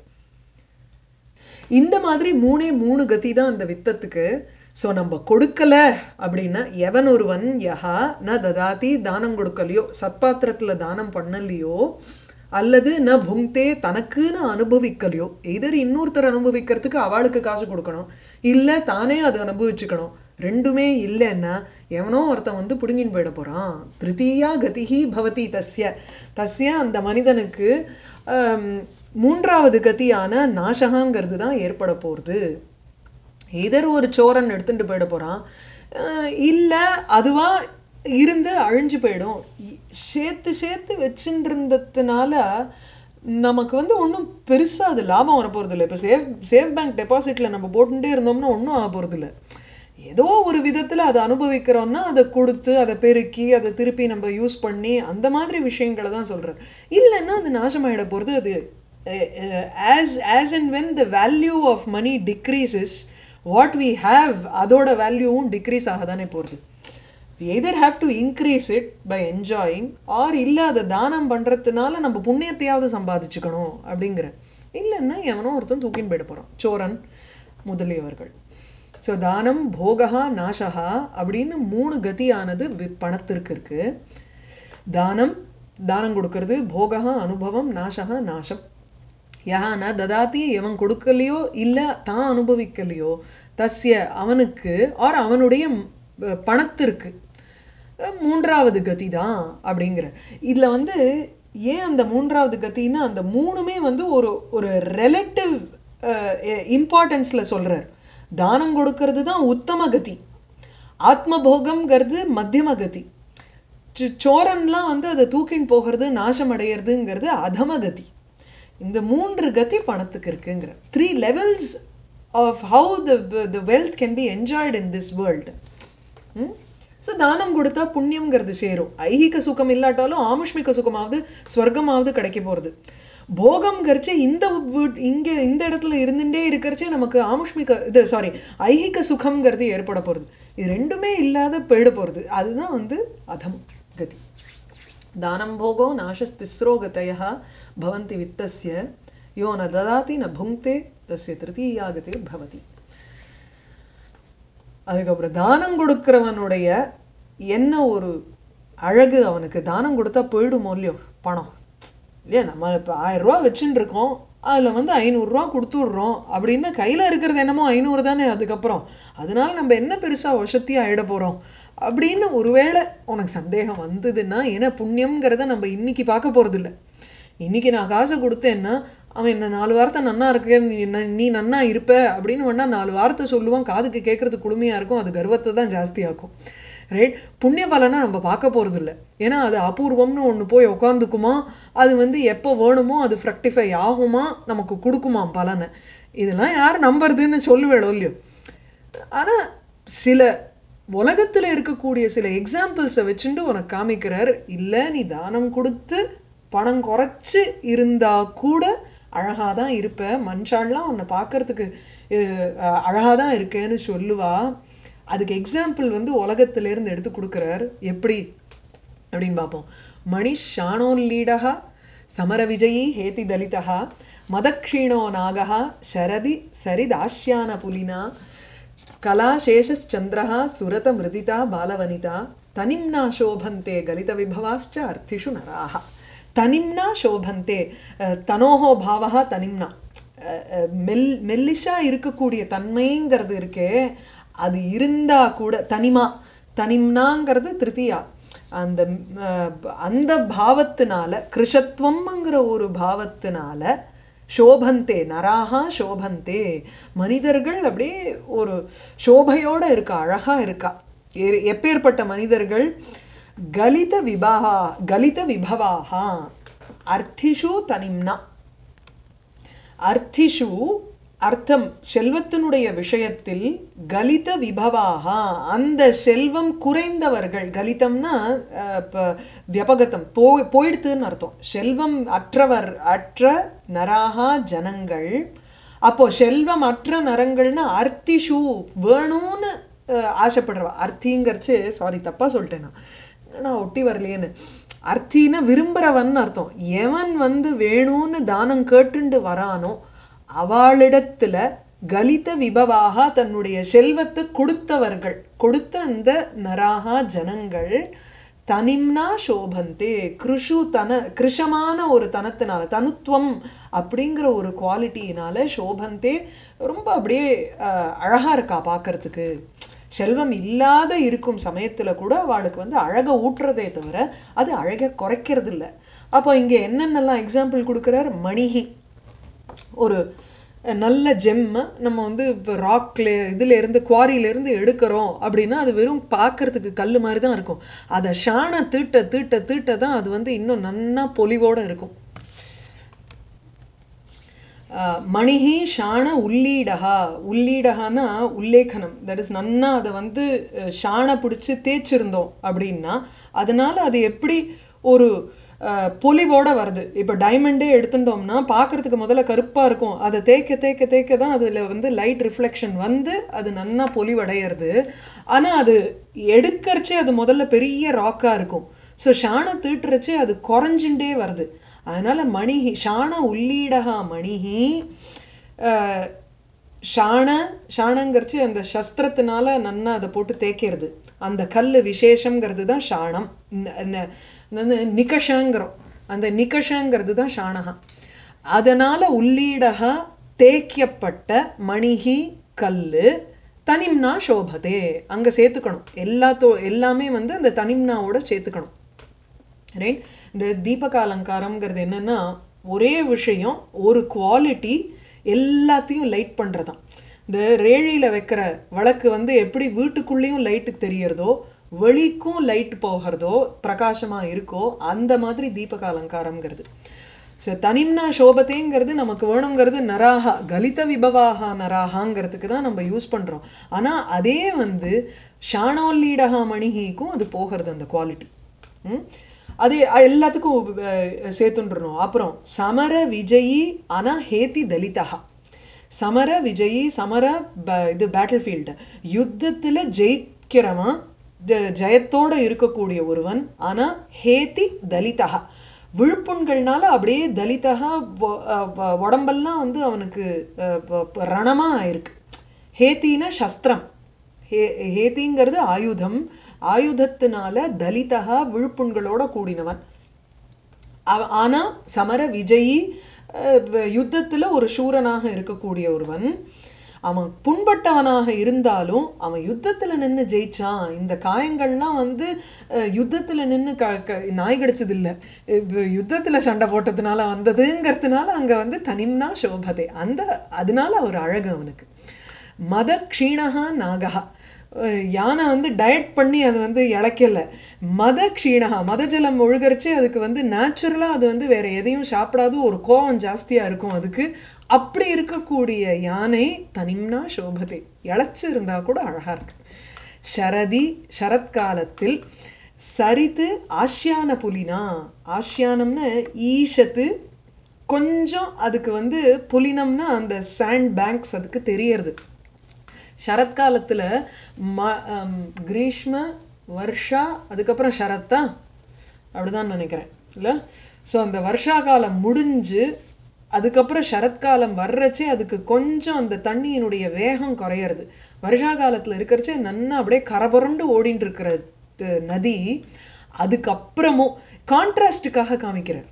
[SPEAKER 1] இந்த மாதிரி மூணே மூணு கதி தான் அந்த வித்தத்துக்கு ஸோ நம்ம கொடுக்கல அப்படின்னா எவன் ஒருவன் யஹா ந ததாதி தானம் கொடுக்கலையோ சத்பாத்திரத்தில் தானம் பண்ணலையோ அல்லது ந புங்தே தனக்குன்னு அனுபவிக்கலையோ எதர் இன்னொருத்தர் அனுபவிக்கிறதுக்கு அவளுக்கு காசு கொடுக்கணும் இல்லை தானே அதை அனுபவிச்சுக்கணும் ரெண்டுமே இல்லைன்னா எவனோ ஒருத்தன் வந்து பிடுங்கின்னு போயிட போகிறான் திருத்தீயா கதிஹி பவதி தஸ்ய தஸ்ய அந்த மனிதனுக்கு ஆம், மூன்றாவது கதியான நாசகாங்கிறது தான் ஏற்பட போகிறது எதர் ஒரு சோரன் எடுத்துட்டு போயிட போகிறான் இல்லை அதுவாக இருந்து அழிஞ்சு போயிடும் இ- சேர்த்து சேர்த்து வச்சுட்டு இருந்ததுனால நமக்கு வந்து ஒன்றும் பெருசாக அது லாபம் வர போகிறது இல்லை இப்போ சேவ் சேவ் பேங்க் டெபாசிட்டில் நம்ம போட்டுட்டே இருந்தோம்னா ஒன்றும் ஆக போகிறது இல்லை ஏதோ ஒரு விதத்தில் அதை அனுபவிக்கிறோம்னா அதை கொடுத்து அதை பெருக்கி அதை திருப்பி நம்ம யூஸ் பண்ணி அந்த மாதிரி விஷயங்களை தான் சொல்கிறேன் இல்லைன்னா அது நாசமாயிட போகிறது அது as as and when the value of money decreases what we have அதோட வேல்யூவும் டிக்ரீஸ் ஆக தானே போகிறது we either have to increase it by enjoying or இல்லை அதை தானம் பண்ணுறதுனால நம்ம புண்ணியத்தையாவது சம்பாதிச்சுக்கணும் அப்படிங்கிற இல்லைன்னா எவனோ ஒருத்தன் தூக்கின்னு போயிட போகிறான் சோரன் முதலியவர்கள் ஸோ தானம் போகா நாசகா அப்படின்னு மூணு கதியானது வி- பணத்திற்கு இருக்கு தானம் தானம் கொடுக்கறது போகா அனுபவம் நாசகா நாசம் யா ந ததாதி எவன் கொடுக்கலையோ இல்லை தான் அனுபவிக்கலையோ தஸ்ய அவனுக்கு ஆர் அவனுடைய ம், பணத்திற்கு அஹ், மூன்றாவது கதி தான் அப்படிங்கிற இதில் வந்து ஏன் அந்த மூன்றாவது கத்தின்னா அந்த மூணுமே வந்து ஒரு ஒரு ரெலட்டிவ் இம்பார்ட்டன்ஸில் சொல்கிறார் தானம் கொடுக்கறது தான் உத்தம கதி ஆத்மபோகம்ங்கிறது மத்தியம கதி சு- சோரன்லாம் வந்து அதை தூக்கின்னு போகிறது நாசம் அடையிறதுங்கிறது அதம கதி இந்த மூன்று கதி பணத்துக்கு இருக்குங்கிற three levels of how the the wealth can be enjoyed in this world so தானம் கொடுத்தா புண்ணியம்ங்கிறது சேரும் ஐகிக சுகம் இல்லாட்டாலும் ஆமுஷ்மிக சுகமாவது ஸ்வர்க்கமாவது கிடைக்க போகிறது போகம்ங்கிறச்சே இந்த வீட் இங்கே இந்த இடத்துல இருந்துட்டே இருக்கிறச்சே நமக்கு ஆமுஷ்மிக இது சாரி ஐகிக சுகம்ங்கிறது ஏற்பட போகிறது இது ரெண்டுமே இல்லாத போயிட போகிறது அதுதான் வந்து அதம் கதி தானம் போகோ நாசஸ்திஸ்ரோ கதய பவந்தி வித்தஸ்ய யோ ந ததாதி ந புங்க்தே தஸ்ய திருத்தீயா கதிர் பவதி அதுக்கப்புறம் தானம் கொடுக்கிறவனுடைய என்ன ஒரு அழகு அவனுக்கு தானம் கொடுத்தா போயிடுமோ இல்லையோ பணம் இல்லையா நம்ம இப்போ ஆயிரரூவா வச்சுட்டு இருக்கோம் அதில் வந்து ஐநூறுரூவா கொடுத்துட்றோம் அப்படின்னா கையில் இருக்கிறது என்னமோ ஐநூறு தானே அதுக்கப்புறம் அதனால நம்ம என்ன பெருசாக வசத்தியாக ஆகிட போகிறோம் அப்படின்னு ஒருவேளை உனக்கு சந்தேகம் வந்ததுன்னா ஏன்னா புண்ணியம்ங்கிறத நம்ம இன்னைக்கு பார்க்க போகிறதில்ல இன்னைக்கு நான் காசை கொடுத்தேன்னா அவன் என்ன நாலு வார்த்தை நன்னா இருக்கு நீ ந- நீ நன்னா இருப்ப அப்படின்னு வேணா நாலு வார்த்தை சொல்லுவான் காதுக்கு கேட்கறது குளுமையாக இருக்கும் அது கர்வத்தை தான் ஜாஸ்தியாக்கும் ரைட் புண்ணிய பலனை நம்ம பார்க்க போகிறது இல்லை ஏன்னா அது அபூர்வம்னு ஒன்று போய் உக்காந்துக்குமா அது வந்து எப்போ வேணுமோ அது ஃப்ரக்டிஃபை ஆகுமா நமக்கு கொடுக்குமாம் பலனை இதெல்லாம் யார் நம்புறதுன்னு சொல்லுவேளோ இல்லையோ ஆனால் சில உலகத்தில் இருக்கக்கூடிய சில எக்ஸாம்பிள்ஸை வச்சுட்டு உனக்கு காமிக்கிறார் இல்லை நீ தானம் கொடுத்து பணம் குறைச்சி இருந்தா கூட அழகாக தான் இருப்ப மனுஷாலாம் உன்னை பார்க்கறதுக்கு அழகாக தான் இருக்கேன்னு சொல்லுவா அதுக்கு எக்ஸாம்பிள் வந்து உலகத்திலேருந்து எடுத்து கொடுக்குறார் எப்படி அப்படின்னு பார்ப்போம் மணிஷ் ஷாணோல்லீடா சமர விஜயி ஹேதி தலிதா மதக்ஷீணோ நாகா சரதி சரிதாஷ்யான புலினா கலாசேஷச்சந்திரா சுரத மிருதிதா பாலவனிதா தனிம்னா சோபந்தே கலித விபவாச்ச அர்த்திஷு நராக தனிம்னா சோபந்தே அஹ், தனோஹோ பாவகா தனிம்னா அஹ், அஹ், மெல் மெல்லிஷா இருக்கக்கூடிய தன்மைங்கிறது இருக்கே அது இருந்தா கூட தனிமா தனிம்னாங்கிறது திருத்தியா அந்த அஹ், அந்த பாவத்தினால கிருஷத்வம்ங்கிற ஒரு பாவத்தினால சோபந்தே நராகா சோபந்தே மனிதர்கள் அப்படியே ஒரு சோபையோட இருக்கா அழகா இருக்கா எ- எப்பேற்பட்ட மனிதர்கள் கலித விபாகா கலித விபவாகா அர்த்திஷு தனிம்னா அர்த்திஷு அர்த்தம் செல்வத்தினுடைய விஷயத்தில் கலித விபவாக அந்த செல்வம் குறைந்தவர்கள் கலிதம்னா அஹ், ப- வியபகதம் போ போயிடுத்துன்னு அர்த்தம் செல்வம் அற்றவர் அற்ற நராகா ஜனங்கள் அப்போ செல்வம் அற்ற நரங்கள்னா அர்த்திஷு வேணும்னு அஹ், ஆசைப்படுறவா அர்த்திங்கிறச்சு சாரி தப்பாக சொல்லிட்டேன் நான் நான் ஒட்டி வரலையேன்னு அர்த்தின விரும்புகிறவன் அர்த்தம் எவன் வந்து வேணும்னு தானம் கேட்டுண்டு வரானோ அவளிடத்துல கலித விபவாக தன்னுடைய செல்வத்தை கொடுத்தவர்கள் கொடுத்த அந்த நராகா ஜனங்கள் தனிம்னா சோபந்தே கிருஷு தன கிருஷமான ஒரு தனத்தினால தனுத்துவம் அப்படிங்கிற ஒரு குவாலிட்டியினால சோபந்தே ரொம்ப அப்படியே அஹ், அழகா இருக்கா பார்க்கறதுக்கு செல்வம் இல்லாத இருக்கும் சமயத்துல கூட அவளுக்கு வந்து அழகை ஊட்டுறதே தவிர அது அழகை குறைக்கிறது இல்லை அப்போ இங்க என்னென்னலாம் எக்ஸாம்பிள் கொடுக்குறார் மணிகி ஒரு நல்ல ஜெம்மை நம்ம வந்து இப்போ ராக்ல இதுல இருந்து குவாரியில இருந்து எடுக்கிறோம் அப்படின்னா அது வெறும் பார்க்கறதுக்கு கல் மாதிரி தான் இருக்கும் அதை ஷாண தீட்ட தீட்ட தீட்ட தான் அது வந்து இன்னும் நன்னா பொலிவோட இருக்கும் ஆஹ் மணிஹி ஷாண உள்ளீடகா உள்ளீடகான்னா உல்லேಖனம் தட் இஸ் நன்னா அதை வந்து அஹ், ஷாண பிடிச்சி தேய்ச்சிருந்தோம் அப்படின்னா அதனால அது எப்படி ஒரு அஹ், பொலிவோட வருது இப்போ டைமண்டே எடுத்துட்டோம்னா பார்க்கறதுக்கு முதல்ல கருப்பாக இருக்கும் அதை தேய்க்க தேய்க்க தேய்க்க தான் அதில் வந்து லைட் ரிஃப்ளெக்ஷன் வந்து அது நன்னா பொலிவடையிறது ஆனால் அது எடுக்கறச்சே அது முதல்ல பெரிய ராக்காக இருக்கும் ஸோ ஷாண தீட்டுறச்சே அது குறைஞ்சுட்டே வருது அதனால மணிஹி ஷாண உள்ளீடகா மணிஹி அஹ், ஷாண ஷாணங்கிறச்சு அந்த சஸ்திரத்தினால நன்னா அதை போட்டு தேய்க்கிறது அந்த கல் விசேஷங்கிறது தான் ஷாணம் ந- ந- ந- நிகஷங்கிறோம் அந்த நிகஷங்கிறது தான் ஷாணகா அதனால உள்ளீடகா தேய்க்கப்பட்ட மணிஹி கல்லு தனிம்னா சோபதே அங்க சேர்த்துக்கணும் எல்லாத்தோ எல்லாமே வந்து அந்த தனிம்னாவோட சேர்த்துக்கணும் ரைட் இந்த தீபக அலங்காரம்ங்கிறது என்னன்னா ஒரே விஷயம் ஒரு குவாலிட்டி எல்லாத்தையும் லைட் பண்ணுறதாம் இந்த ரேழியில் வைக்கிற விளக்கு வந்து எப்படி வீட்டுக்குள்ளேயும் லைட்டு தெரியறதோ வெளிக்கும் லைட் போகிறதோ பிரகாசமாக இருக்கோ அந்த மாதிரி தீபக அலங்காரம்ங்கிறது ஸோ தனிம்னா சோபத்தேங்கிறது நமக்கு வேணுங்கிறது நராகா கலித விபவாகா நராகாங்கிறதுக்கு தான் நம்ம யூஸ் பண்ணுறோம் ஆனால் அதே வந்து ஷாணோல்லீடகா மணிகிக்கும் அது போகிறது அந்த குவாலிட்டி ம்? அது எல்லாத்துக்கும் அஹ், சேர்த்துன்றணும் அப்புறம் சமர விஜயி ஆனா ஹேதி தலிதா சமர விஜயி சமர ப- இது பேட்டில் ஃபீல்டு யுத்தத்தில் ஜெயிக்கிறவன் ஜ- ஜெயத்தோட இருக்கக்கூடிய ஒருவன் ஆனா ஹேதி தலிதா விழுப்புண்கள்னால அப்படியே தலிதா வ- அஹ், வ- உடம்பெல்லாம் வந்து அவனுக்கு அஹ், ப- ப- ரணமா ஆயிருக்கு ஹேத்தின சஸ்திரம் ஹே ஹேதிங்கிறது ஆயுதம் ஆயுதத்தினால தலிதா விழுப்புண்களோட கூடினவன் அவ- ஆனா சமர விஜயி அஹ், வ- யுத்தத்துல ஒரு சூரனாக இருக்கக்கூடிய ஒருவன் அவன் புண்பட்டவனாக இருந்தாலும் அவன் யுத்தத்துல நின்று ஜெயிச்சான் இந்த காயங்கள்லாம் வந்து அஹ், யுத்தத்துல நின்று க க- நாய் கடிச்சது இல்ல அஹ், யுத்தத்துல சண்டை போட்டதுனால வந்ததுங்கிறதுனால அங்க வந்து தனிம்னா சோபதே அந்த அதனால ஒரு அழகு அவனுக்கு மத க்ஷீணகா நாகா அஹ் யானை வந்து டயட் பண்ணி அது வந்து இழைக்கல மத க்ஷீணகா மத ஜலம் ஒழுகரிச்சு அதுக்கு வந்து நேச்சுரலாக அது வந்து வேற எதையும் சாப்பிடாது ஒரு கோவம் ஜாஸ்தியாக இருக்கும் அதுக்கு அப்படி இருக்கக்கூடிய யானை தனிம்னா சோபதே இழைச்சு இருந்தா கூட அழகா இருக்கு ஷரதி சரத்காலத்தில் சரித்து ஆஷ்யான புலினா ஆஷ்யானம்னு ஈஷத்து கொஞ்சம் அதுக்கு வந்து புலினம்னா அந்த சாண்ட் பேங்க்ஸ் அதுக்கு தெரியறது சரத்காலத்தில் ம அம், கிரீஷ்ம வருஷா அதுக்கப்புறம் சரத்தா அப்படிதான் நினைக்கிறேன் இல்லை ஸோ அந்த வருஷா காலம் முடிஞ்சு அதுக்கப்புறம் சரத்காலம் வர்றச்சே அதுக்கு கொஞ்சம் அந்த தண்ணியினுடைய வேகம் குறையிறது வருஷா காலத்தில் இருக்கிறச்சே நன்னா அப்படியே கரபுரண்டு ஓடின்னு இருக்கிற து- நதி அதுக்கப்புறமும் கான்ட்ராஸ்டுக்காக காமிக்கிறார்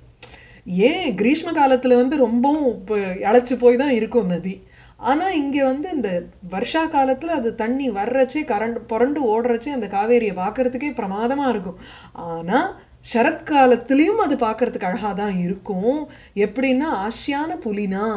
[SPEAKER 1] ஏன் கிரீஷ்ம காலத்தில் வந்து ரொம்பவும் இப்போ இழைச்சி போய் தான் இருக்கும் நதி ஆனால் இங்கே வந்து இந்த வருஷா காலத்தில் அது தண்ணி வர்றச்சே கரண்ட் புரண்டு ஓடுறச்சே அந்த காவேரியை பார்க்கறதுக்கே பிரமாதமாக இருக்கும் ஆனால் சரத்காலத்துலேயும் அது பார்க்கறதுக்கு அழகாக தான் இருக்கும் எப்படின்னா ஆசியான புலினா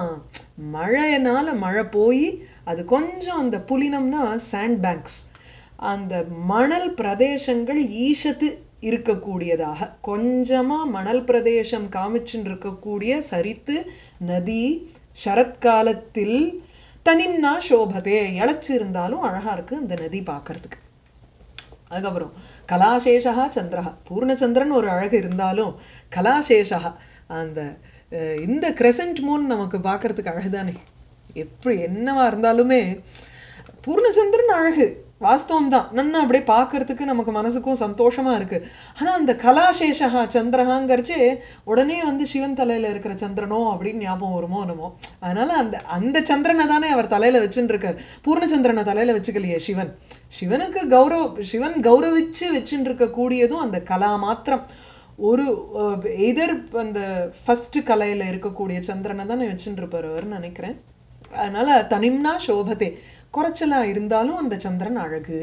[SPEAKER 1] மழையினால மழை போய் அது கொஞ்சம் அந்த புலினம்னா சாண்ட் பேங்க்ஸ் அந்த மணல் பிரதேசங்கள் ஈஷத்து இருக்கக்கூடியதாக கொஞ்சமா மணல் பிரதேசம் காமிச்சுன்னு இருக்கக்கூடிய சரித்து நதி சரத்காலத்தில் தனிம்னா சோபதே இழைச்சி இருந்தாலும் அழகா இருக்கு அந்த நதி பார்க்கறதுக்கு அதுக்கப்புறம் கலாசேஷா சந்திரஹா பூர்ணச்சந்திரன் ஒரு அழகு இருந்தாலும் கலாசேஷா அந்த அஹ், இந்த கிரெசன்ட் மூன் நமக்கு பார்க்கறதுக்கு அழகுதானே எப்படி என்னவா இருந்தாலுமே பூர்ணச்சந்திரன் அழகு வாஸ்தவம் தான் நன்னா அப்படியே பார்க்கறதுக்கு நமக்கு மனசுக்கும் சந்தோஷமா இருக்கு ஆனா அந்த கலாசேஷகா சந்திரகாங்கிறச்சே உடனே வந்து சிவன் தலையில இருக்கிற சந்திரனோ அப்படின்னு ஞாபகம் வருமோ என்னமோ அதனால அந்த அந்த சந்திரனை தானே அவர் தலையில வச்சுட்டு இருக்கார் பூர்ணச்சந்திரனை தலையில வச்சுக்கலையே சிவன் சிவனுக்கு கௌரவ சிவன் கௌரவிச்சு வச்சுட்டு இருக்கக்கூடியதும் அந்த கலா மாத்திரம் ஒரு எதிர் அந்த ஃபர்ஸ்ட் கலையில இருக்கக்கூடிய சந்திரனை தானே வச்சுட்டு இருப்பார் அவர்னு நினைக்கிறேன் அதனால தனிம்னா சோபத்தே குறைச்சலா இருந்தாலும் அந்த சந்திரன் அழகு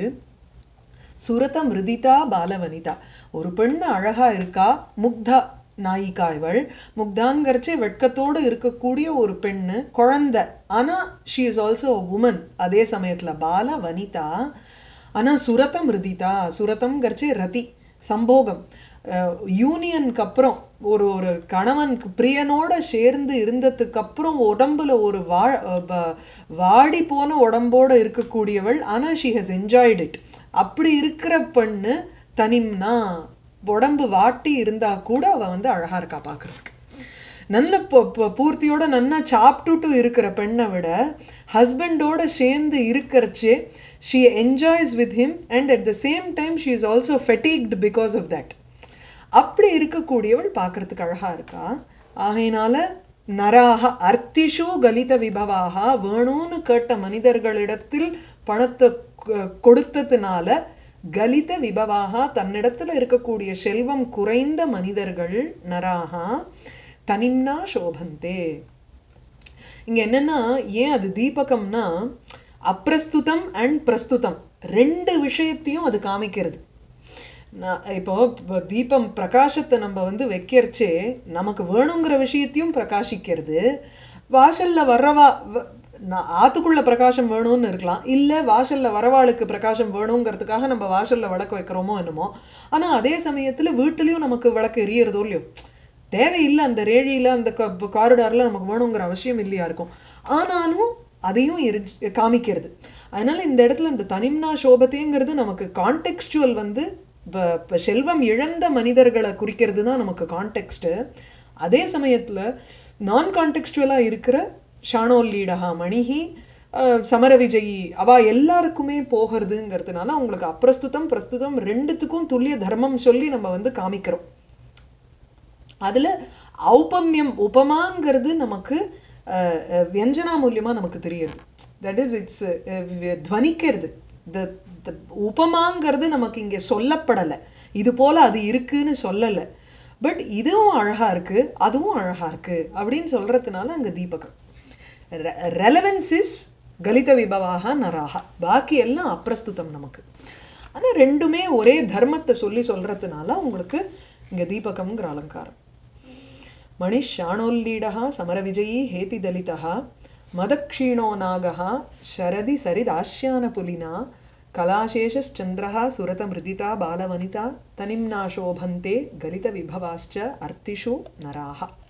[SPEAKER 1] சுரத மிருதிதா பாலவனிதா ஒரு பெண் அழகா இருக்கா முக்தா நாயிகா இவள் முக்தாங்கிறச்சே வெட்கத்தோடு இருக்கக்கூடிய ஒரு பெண்ணு குழந்தை ஆனா ஷீ இஸ் ஆல்சோ உமன் அதே சமயத்துல பால வனிதா ஆனா சுரத மிருதிதா சுரதம்ங்கிறச்சே ரதி சம்போகம் யூனியனுக்கு அப்புறம் ஒரு ஒரு கணவனுக்கு பிரியனோட சேர்ந்து இருந்ததுக்கு அப்புறம் உடம்புல ஒரு வா வ- வாடி போன உடம்போட இருக்கக்கூடியவள் ஆனா ஷி ஹஸ் என்ஜாய்ட் இட் அப்படி இருக்கிற பெண்ணு தனிம்னா உடம்பு வாட்டி இருந்தா கூட அவ வந்து அழகா இருக்கா பார்க்கறதுக்கு நல்ல பொ- பொ- பூர்த்தியோட நன்னா சாப்பிட்டுட்டு இருக்கிற பெண்ணை விட ஹஸ்பண்டோட சேர்ந்து இருக்கிறச்சே she enjoys with him and at the same time she is also fatigued because of that அப்படி இருக்கக்கூடியவள் பார்க்கறதுக்கு அழகா இருக்கா ஆகையினால நராக அர்த்திஷு கலித விபவாக வேணும்னு கேட்ட மனிதர்களிடத்தில் பணத்தை கொ- கொடுத்ததுனால கலித விபவாக தன்னிடத்துல இருக்கக்கூடிய செல்வம் குறைந்த மனிதர்கள் நராகா தனிம்னா சோபந்தே இங்க என்னன்னா ஏன் அது தீபகம்னா அப்பிரஸ்துதம் அண்ட் பிரஸ்துதம் ரெண்டு விஷயத்தையும் அது காமிக்கிறது நான் இப்போ இப்ப தீபம் பிரகாசத்தை நம்ம வந்து வைக்கிறச்சே நமக்கு வேணுங்கிற விஷயத்தையும் பிரகாசிக்கிறது வாசல்ல வர்றவா வ- நான் ஆத்துக்குள்ள பிரகாசம் வேணும்னு இருக்கலாம் இல்ல வாசல்ல வரவாளுக்கு பிரகாசம் வேணுங்கிறதுக்காக நம்ம வாசல்ல விளக்கு வைக்கிறோமோ என்னமோ ஆனா அதே சமயத்துல வீட்டுலயும் நமக்கு விளக்கு எரியறதோ இல்லையோ தேவையில்லை அந்த ரேழியில அந்த காரிடார்ல நமக்கு வேணுங்கிற அவசியம் இல்லையா இருக்கும் ஆனாலும் அதையும் எரிச்சு காமிக்கிறது அதனால இந்த இடத்துல இந்த தனிம்னா சோபத்தைங்கிறது நமக்கு கான்டெக்ஸ்டுவல் வந்து இப்ப- இப்ப செல்வம் இழந்த மனிதர்களை குறிக்கிறது தான் நமக்கு கான்டெக்ஸ்ட் அதே சமயத்துல நான் கான்டெக்ஸ்டுவலா இருக்கிற ஷானோல்லீடகா மணிஹி அஹ், சமர விஜயி அவ எல்லாருக்குமே போகிறதுங்கிறதுனால அவங்களுக்கு அப்பிரஸ்துதம் பிரஸ்துதம் ரெண்டுத்துக்கும் துல்லிய தர்மம் சொல்லி நம்ம வந்து காமிக்கிறோம் அதுல ஔபம்யம் உபமாங்கிறது நமக்கு அஹ், அஹ், வியஞ்சனா மூலியமா நமக்கு தெரியுது தட் இஸ் இட்ஸ் துவனிக்கிறது த த உபமாங்கிறது நமக்கு இங்க சொல்லப்படலை இது போல அது இருக்குன்னு சொல்லலை பட் இதுவும் அழகா இருக்கு அதுவும் அழகா இருக்கு அப்படின்னு சொல்றதுனால அங்க தீபகம் ரெலவென்ஸ் இஸ் கலித விபவாக நராக பாக்கி எல்லாம் அப்பிரஸ்துதம் நமக்கு ஆனா ரெண்டுமே ஒரே தர்மத்தை சொல்லி சொல்றதுனால உங்களுக்கு இங்க தீபகம்ங்கிற அலங்காரம் मणिश्याणोल्लीडः समरविजयी हेतिदलितः मदक्षीणो नागः शरदि सरिदास्यानपुलिना कलाशेषश्चन्द्रः सुरतमृदिता बालवनिता तनिम्ना शोभन्ते गलितविभवाश्च अर्तिषु नराः